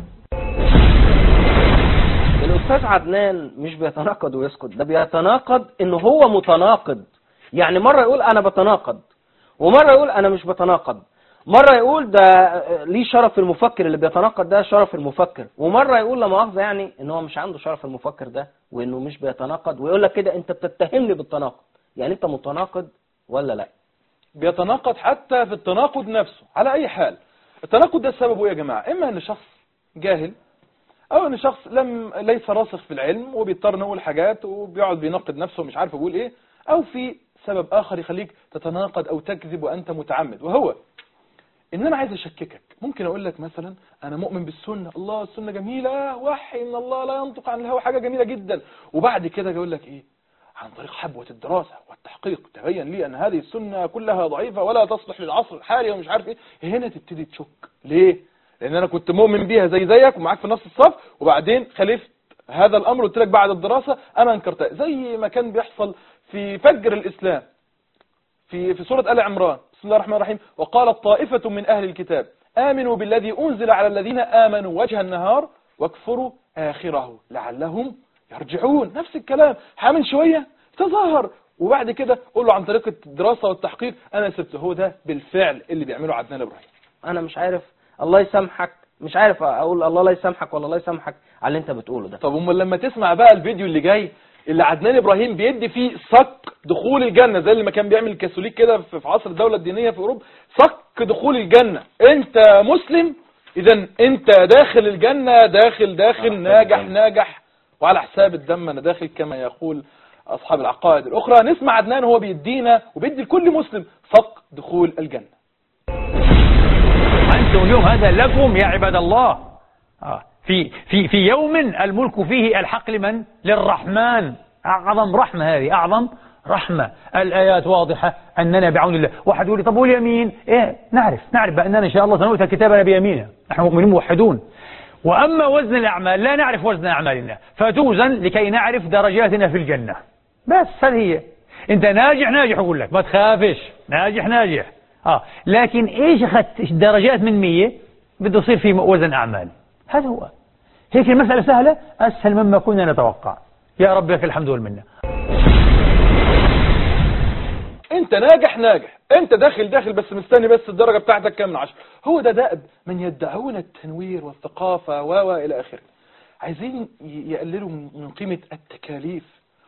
الأستاذ عدنان مش بيتناقض ويسكت ده بيتناقض إن هو متناقض يعني مرة يقول أنا بتناقض ومرة يقول أنا مش بتناقض مرة يقول ده ليه شرف المفكر اللي بيتناقض ده شرف المفكر ومرة يقول لا مؤاخذة يعني إن هو مش عنده شرف المفكر ده وإنه مش بيتناقض ويقول لك كده أنت بتتهمني بالتناقض يعني أنت متناقض ولا لا
بيتناقض حتى في التناقض نفسه على أي حال التناقض ده سببه إيه يا جماعة إما أن شخص جاهل أو أن شخص لم ليس راسخ في العلم وبيضطر نقول حاجات وبيقعد بينقد نفسه ومش عارف يقول إيه أو في سبب آخر يخليك تتناقض أو تكذب وأنت متعمد وهو ان انا عايز اشككك ممكن اقول لك مثلا انا مؤمن بالسنه الله السنه جميله وحي ان الله لا ينطق عن الهوى حاجه جميله جدا وبعد كده اقول لك ايه عن طريق حبوه الدراسه والتحقيق تبين لي ان هذه السنه كلها ضعيفه ولا تصلح للعصر الحالي ومش عارف ايه هنا تبتدي تشك ليه لان انا كنت مؤمن بيها زي زيك ومعاك في نفس الصف وبعدين خالفت هذا الامر قلت لك بعد الدراسه انا انكرتها زي ما كان بيحصل في فجر الاسلام في في سوره ال عمران بسم الله الرحمن الرحيم وقالت طائفة من أهل الكتاب آمنوا بالذي أنزل على الذين آمنوا وجه النهار واكفروا آخره لعلهم يرجعون نفس الكلام حامل شوية تظاهر وبعد كده قول له عن طريق الدراسة والتحقيق أنا سبته هو ده بالفعل اللي بيعمله عدنان إبراهيم
أنا مش عارف الله يسامحك مش عارف أقول الله لا يسامحك ولا الله يسامحك على اللي أنت بتقوله ده
طب امال لما تسمع بقى الفيديو اللي جاي اللي عدنان ابراهيم بيدي فيه صك دخول الجنة زي اللي ما كان بيعمل الكاثوليك كده في في عصر الدولة الدينية في اوروبا صك دخول الجنة انت مسلم اذا انت داخل الجنة داخل داخل
على حساب
ناجح
الدم.
ناجح وعلى حساب الدم انا داخل كما يقول اصحاب العقائد الاخرى نسمع عدنان هو بيدينا وبيدي لكل مسلم صك دخول الجنة
أنتم اليوم هذا لكم يا عباد الله آه. في في في يوم الملك فيه الحق لمن؟ للرحمن أعظم رحمة هذه أعظم رحمة الآيات واضحة أننا بعون الله واحد يقول لي طب واليمين إيه نعرف نعرف بأننا إن شاء الله سنؤتى كتابنا بيمينه نحن مؤمنين موحدون وأما وزن الأعمال لا نعرف وزن أعمالنا فتوزن لكي نعرف درجاتنا في الجنة بس هذه هي أنت ناجح ناجح أقول لك ما تخافش ناجح ناجح آه لكن إيش أخذت درجات من مية بده يصير في وزن أعمال هذا هو هيك المسألة سهلة أسهل مما كنا نتوقع يا رب لك الحمد والمنة
انت ناجح ناجح انت داخل داخل بس مستني بس الدرجة بتاعتك كام من عشرة هو ده دأب من يدعون التنوير والثقافة و و الى اخره عايزين ي- يقللوا من من قيمة التكاليف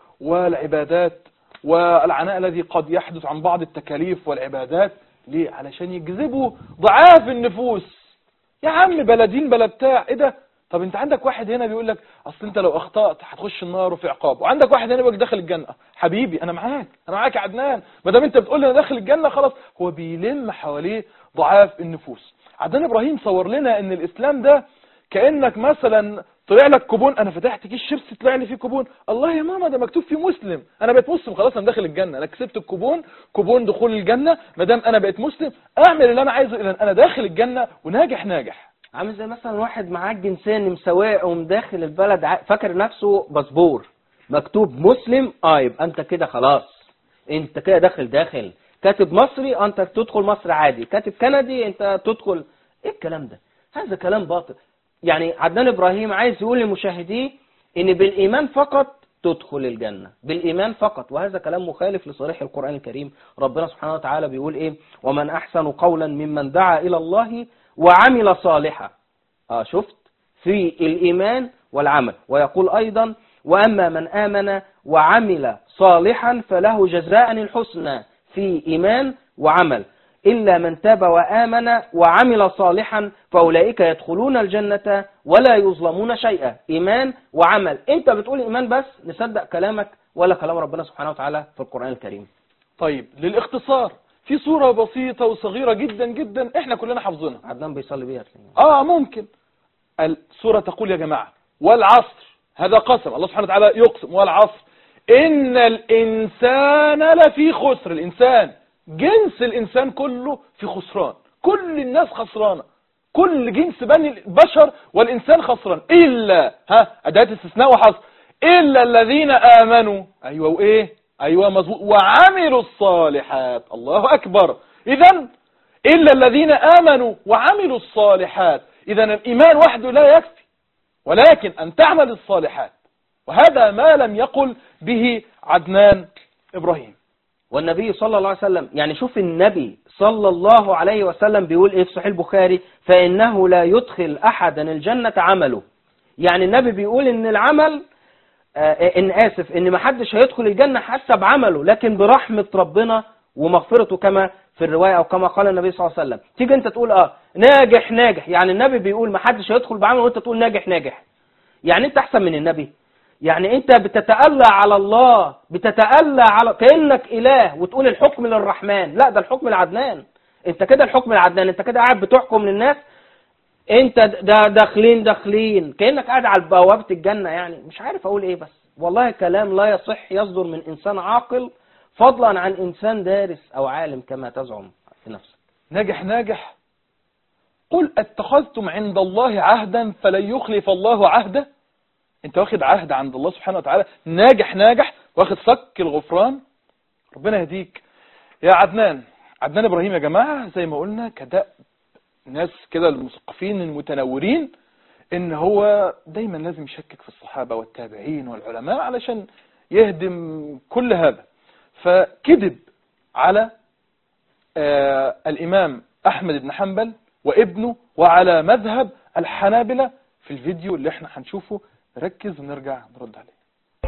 والعبادات والعناء الذي قد يحدث عن بعض التكاليف والعبادات ليه علشان يجذبوا ضعاف النفوس يا عم بلدين بلا بتاع ايه ده طب انت عندك واحد هنا بيقول لك اصل انت لو اخطأت هتخش النار وفي عقاب وعندك واحد هنا بيقول لك داخل الجنة حبيبي انا معاك انا معاك يا عدنان ما دام انت بتقول لي انا داخل الجنة خلاص هو بيلم حواليه ضعاف النفوس عدنان ابراهيم صور لنا ان الاسلام ده كانك مثلا طلع لك كوبون انا فتحت كيس شيبسي طلع لي فيه كوبون الله يا ماما ده مكتوب فيه مسلم انا بقيت مسلم خلاص انا داخل الجنه انا كسبت الكوبون كوبون دخول الجنه ما دام انا بقيت مسلم اعمل اللي انا عايزه اذا انا داخل الجنه وناجح ناجح
عامل زي مثلا واحد معاه الجنسية مسواق ومداخل البلد ع- فاكر نفسه باسبور مكتوب مسلم اه يبقى انت كده خلاص انت كده داخل داخل كاتب مصري آه، انت تدخل مصر عادي كاتب كندي انت تدخل ايه الكلام ده هذا كلام باطل يعني عدنان ابراهيم عايز يقول لمشاهديه ان بالايمان فقط تدخل الجنة بالإيمان فقط وهذا كلام مخالف لصريح القرآن الكريم ربنا سبحانه وتعالى بيقول إيه ومن أحسن قولا ممن دعا إلى الله وعمل صالحا آه شفت في الإيمان والعمل ويقول أيضا وأما من آمن وعمل صالحا فله جزاء الحسنى في إيمان وعمل إلا من تاب وآمن وعمل صالحا فأولئك يدخلون الجنة ولا يظلمون شيئا إيمان وعمل أنت بتقول إيمان بس نصدق كلامك ولا كلام ربنا سبحانه وتعالى في القرآن الكريم
طيب للاختصار في صورة بسيطة وصغيرة جدا جدا احنا كلنا حافظينها
عدنان بيصلي بيها تلاقيه.
اه ممكن السورة تقول يا جماعة والعصر هذا قسم الله سبحانه وتعالى يقسم والعصر إن الإنسان لفي خسر الإنسان جنس الإنسان كله في خسران كل الناس خسرانة كل جنس بني البشر والإنسان خسران إلا ها أداة استثناء وحصر إلا الذين آمنوا أيوة وإيه أيوة مظبوط وعملوا الصالحات الله أكبر إذا إلا الذين آمنوا وعملوا الصالحات إذا الإيمان وحده لا يكفي ولكن أن تعمل الصالحات وهذا ما لم يقل به عدنان إبراهيم
والنبي صلى الله عليه وسلم يعني شوف النبي صلى الله عليه وسلم بيقول ايه في صحيح البخاري فإنه لا يدخل أحدا الجنة عمله يعني النبي بيقول ان العمل آه ان اسف ان ما حدش هيدخل الجنة حسب عمله لكن برحمة ربنا ومغفرته كما في الرواية او كما قال النبي صلى الله عليه وسلم تيجي انت تقول اه ناجح ناجح يعني النبي بيقول ما حدش هيدخل بعمله وانت تقول ناجح ناجح يعني انت احسن من النبي يعني انت بتتألى على الله بتتألى على كأنك اله وتقول الحكم للرحمن لا ده الحكم العدنان انت كده الحكم العدنان انت كده قاعد بتحكم للناس انت ده داخلين داخلين كأنك قاعد على بوابة الجنة يعني مش عارف اقول ايه بس والله كلام لا يصح يصدر من انسان عاقل فضلا عن انسان دارس او عالم كما تزعم في نفسك
ناجح ناجح قل اتخذتم عند الله عهدا فلن يخلف الله عهده انت واخد عهد عند الله سبحانه وتعالى ناجح ناجح واخد صك الغفران ربنا يهديك يا عدنان عدنان ابراهيم يا جماعة زي ما قلنا كدأب ناس كده المثقفين المتنورين ان هو دايما لازم يشكك في الصحابة والتابعين والعلماء علشان يهدم كل هذا فكذب على آه الامام احمد بن حنبل وابنه وعلى مذهب الحنابلة في الفيديو اللي احنا هنشوفه ركز ونرجع نرد عليه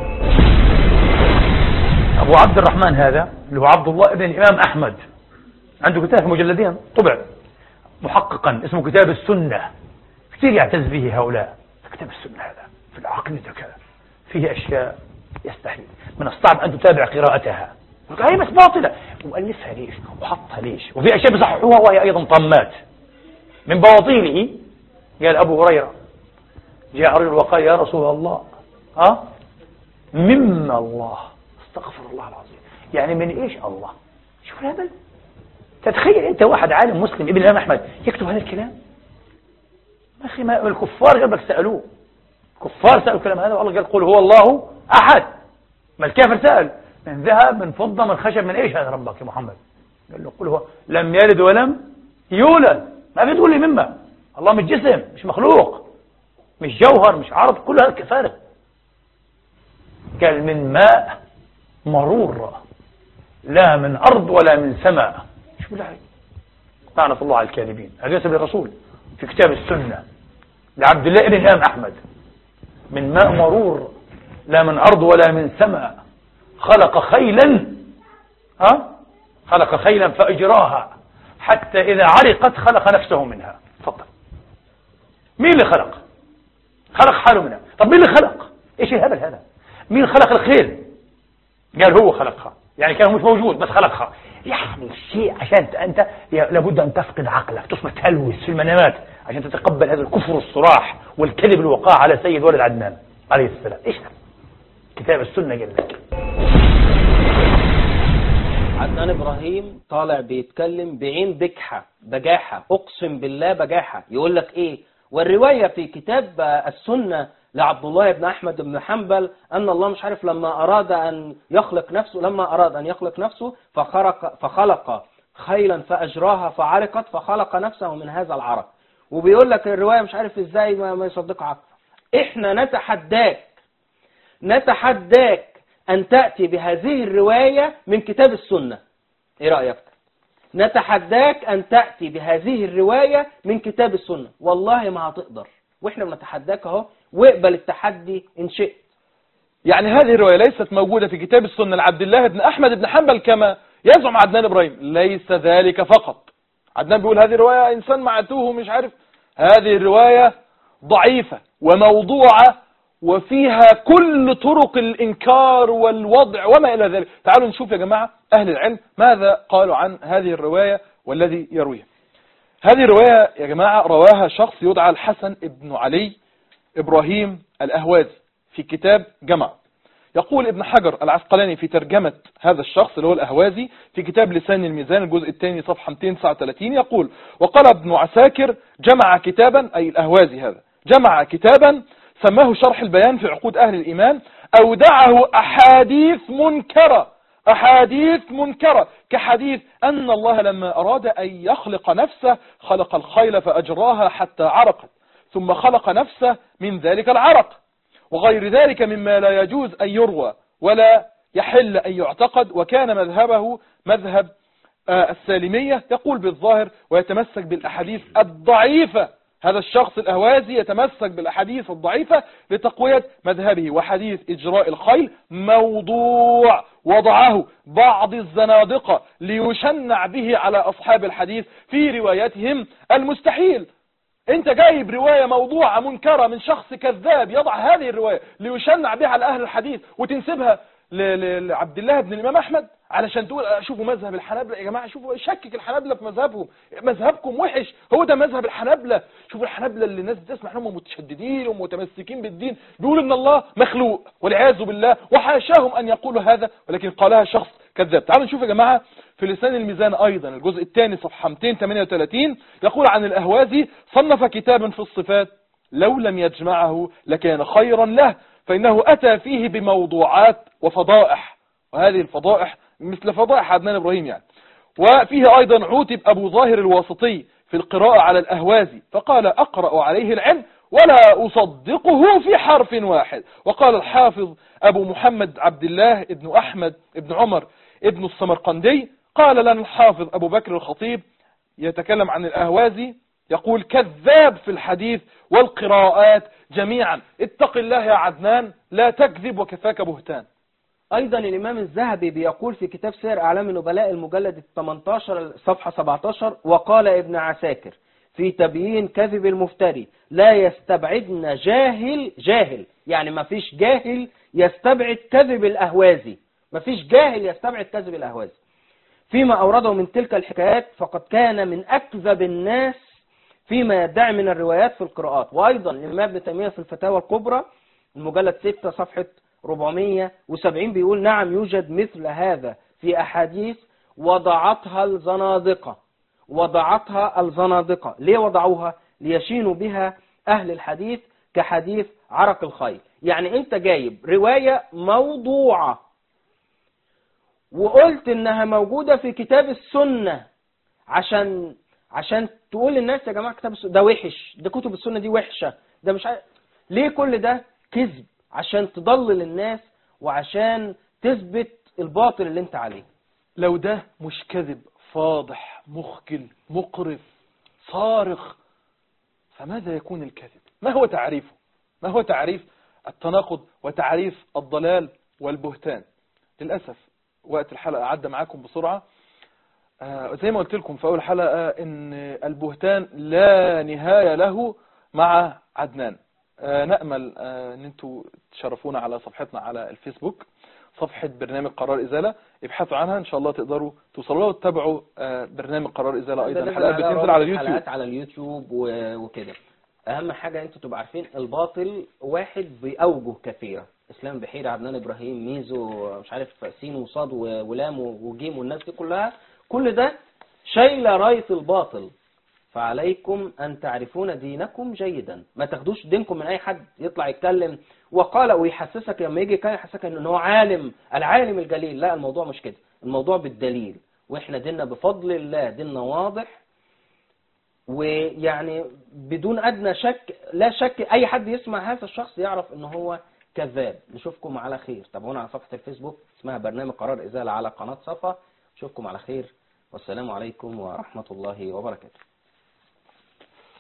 أبو عبد الرحمن هذا اللي هو عبد الله ابن الإمام أحمد عنده كتاب في مجلدين طبع محققا اسمه كتاب السنة كثير يعتز به هؤلاء كتاب السنة هذا في العقيدة كذا فيه أشياء يستحيل من الصعب أن تتابع قراءتها هي بس باطلة وألفها ليش وحطها ليش وفي أشياء بصححوها وهي أيضا طمات من بواطيله قال أبو هريرة جاء رجل وقال يا رسول الله ها مما الله استغفر الله العظيم يعني من ايش الله شوف الهبل تتخيل انت واحد عالم مسلم ابن الامام احمد يكتب هذا الكلام ما اخي ما الكفار قبلك سالوه كفار سالوا الكلام هذا والله قال قل هو الله احد ما الكافر سال من ذهب من فضه من خشب من ايش هذا ربك يا محمد قال له قل هو لم يلد ولم يولد ما في تقول لي مما الله مش جسم مش مخلوق مش جوهر مش عرض كل هذا كفارة قال من ماء مرور لا من أرض ولا من سماء شو بالله لعنة الله على الكاذبين هذا يسب الرسول في كتاب السنة لعبد الله بن الإمام أحمد من ماء مرور لا من أرض ولا من سماء خلق خيلا ها خلق خيلا فأجراها حتى إذا عرقت خلق نفسه منها تفضل مين اللي خلق خلق حاله منها طب مين اللي خلق ايش الهبل هذا مين خلق الخيل قال هو خلقها يعني كان مش موجود بس خلقها يعني شيء عشان انت لابد ان تفقد عقلك تصبح تهلوس في المنامات عشان تتقبل هذا الكفر الصراح والكذب الوقاع على سيد ولد عدنان عليه السلام ايش هذا كتاب السنه قال لك
عدنان ابراهيم طالع بيتكلم بعين بجحة بجاحة اقسم بالله بجاحة يقول لك ايه والرواية في كتاب السنة لعبد الله بن أحمد بن حنبل أن الله مش عارف لما أراد أن يخلق نفسه لما أراد أن يخلق نفسه فخلق, فخلق خيلا فأجراها فعرقت فخلق نفسه من هذا العرق وبيقول لك الرواية مش عارف ازاي ما, ما يصدقها احنا نتحداك نتحداك أن تأتي بهذه الرواية من كتاب السنة ايه رأيك نتحداك أن تأتي بهذه الرواية من كتاب السنة والله ما هتقدر وإحنا بنتحداك أهو واقبل التحدي إن شئت
يعني هذه الرواية ليست موجودة في كتاب السنة لعبد الله بن أحمد بن حنبل كما يزعم عدنان إبراهيم ليس ذلك فقط عدنان بيقول هذه الرواية إنسان معتوه مش عارف هذه الرواية ضعيفة وموضوعة وفيها كل طرق الإنكار والوضع وما إلى ذلك تعالوا نشوف يا جماعة أهل العلم ماذا قالوا عن هذه الرواية والذي يرويها هذه الرواية يا جماعة رواها شخص يدعى الحسن ابن علي إبراهيم الأهوازي في كتاب جمع يقول ابن حجر العسقلاني في ترجمة هذا الشخص اللي هو الأهوازي في كتاب لسان الميزان الجزء الثاني صفحة 239 يقول وقال ابن عساكر جمع كتابا أي الأهوازي هذا جمع كتابا سماه شرح البيان في عقود أهل الإيمان أودعه أحاديث منكرة أحاديث منكرة كحديث أن الله لما أراد أن يخلق نفسه خلق الخيل فأجراها حتى عرقت ثم خلق نفسه من ذلك العرق وغير ذلك مما لا يجوز أن يروى ولا يحل أن يعتقد وكان مذهبه مذهب آه، السالمية يقول بالظاهر ويتمسك بالأحاديث الضعيفة هذا الشخص الأهوازي يتمسك بالأحاديث الضعيفة لتقوية مذهبه وحديث إجراء الخيل موضوع وضعه بعض الزنادقة ليشنع به على أصحاب الحديث في روايتهم المستحيل انت جايب رواية موضوعة منكرة من شخص كذاب يضع هذه الرواية ليشنع بها على أهل الحديث وتنسبها ل- ل- لعبد الله بن الإمام أحمد علشان تقول شوفوا مذهب الحنابلة يا جماعة شوفوا شكك الحنابلة في مذهبهم مذهبكم وحش هو ده مذهب الحنابلة شوفوا الحنابلة اللي الناس بتسمع انهم متشددين ومتمسكين بالدين بيقولوا ان الله مخلوق والعياذ بالله وحاشاهم ان يقولوا هذا ولكن قالها شخص كذاب تعالوا نشوف يا جماعة في لسان الميزان ايضا الجزء الثاني صفحة 238 يقول عن الاهوازي صنف كتابا في الصفات لو لم يجمعه لكان خيرا له فإنه أتى فيه بموضوعات وفضائح وهذه الفضائح مثل فضائح عدنان إبراهيم يعني وفيه أيضا عوتب أبو ظاهر الواسطي في القراءة على الأهوازي فقال أقرأ عليه العلم ولا أصدقه في حرف واحد وقال الحافظ أبو محمد عبد الله ابن أحمد ابن عمر ابن السمرقندي قال لنا الحافظ أبو بكر الخطيب يتكلم عن الأهوازي يقول كذاب في الحديث والقراءات جميعا اتق الله يا عدنان لا تكذب وكفاك بهتان
أيضا الإمام الذهبي بيقول في كتاب سير أعلام النبلاء المجلد 18 صفحة 17 وقال ابن عساكر في تبيين كذب المفتري لا يستبعدن جاهل جاهل يعني ما فيش جاهل يستبعد كذب الأهوازي ما فيش جاهل يستبعد كذب الأهوازي فيما أورده من تلك الحكايات فقد كان من أكذب الناس فيما يدعي من الروايات في القراءات وأيضا الإمام ابن تيمية في الفتاوى الكبرى المجلد 6 صفحة 470 بيقول نعم يوجد مثل هذا في أحاديث وضعتها الزنادقة وضعتها الزنادقة ليه وضعوها ليشينوا بها أهل الحديث كحديث عرق الخيل يعني أنت جايب رواية موضوعة وقلت إنها موجودة في كتاب السنة عشان عشان تقول للناس يا جماعة كتاب السنة ده وحش ده كتب السنة دي وحشة ده مش عارف ليه كل ده كذب عشان تضلل الناس وعشان تثبت الباطل اللي انت عليه
لو ده مش كذب فاضح مخجل مقرف صارخ فماذا يكون الكذب ما هو تعريفه ما هو تعريف التناقض وتعريف الضلال والبهتان للأسف وقت الحلقة عدى معاكم بسرعة آه، زي ما قلت لكم في أول حلقة إن البهتان لا نهاية له مع عدنان آه، نأمل آه، إن أنتوا تشرفونا على صفحتنا على الفيسبوك صفحة برنامج قرار إزالة ابحثوا عنها إن شاء الله تقدروا توصلوا لها وتتابعوا آه، برنامج قرار إزالة أيضا
ده
الحلقات
بيبقى
بتنزل على
رابط
اليوتيوب
حلقات على اليوتيوب و- وكده اهم حاجة انتوا تبقوا عارفين الباطل واحد بأوجه كثيرة اسلام بحير عدنان ابراهيم ميزو مش عارف سين وصاد و- ولام وجيم والناس دي كلها كل ده شايلة راية الباطل فعليكم ان تعرفون دينكم جيدا ما تاخدوش دينكم من اي حد يطلع يتكلم وقال ويحسسك لما يجي كان يحسسك ان هو عالم العالم الجليل لا الموضوع مش كده الموضوع بالدليل واحنا ديننا بفضل الله ديننا واضح ويعني بدون ادنى شك لا شك اي حد يسمع هذا الشخص يعرف ان هو كذاب نشوفكم على خير تابعونا على صفحة الفيسبوك اسمها برنامج قرار ازالة على قناة صفا نشوفكم على خير والسلام عليكم ورحمة الله وبركاته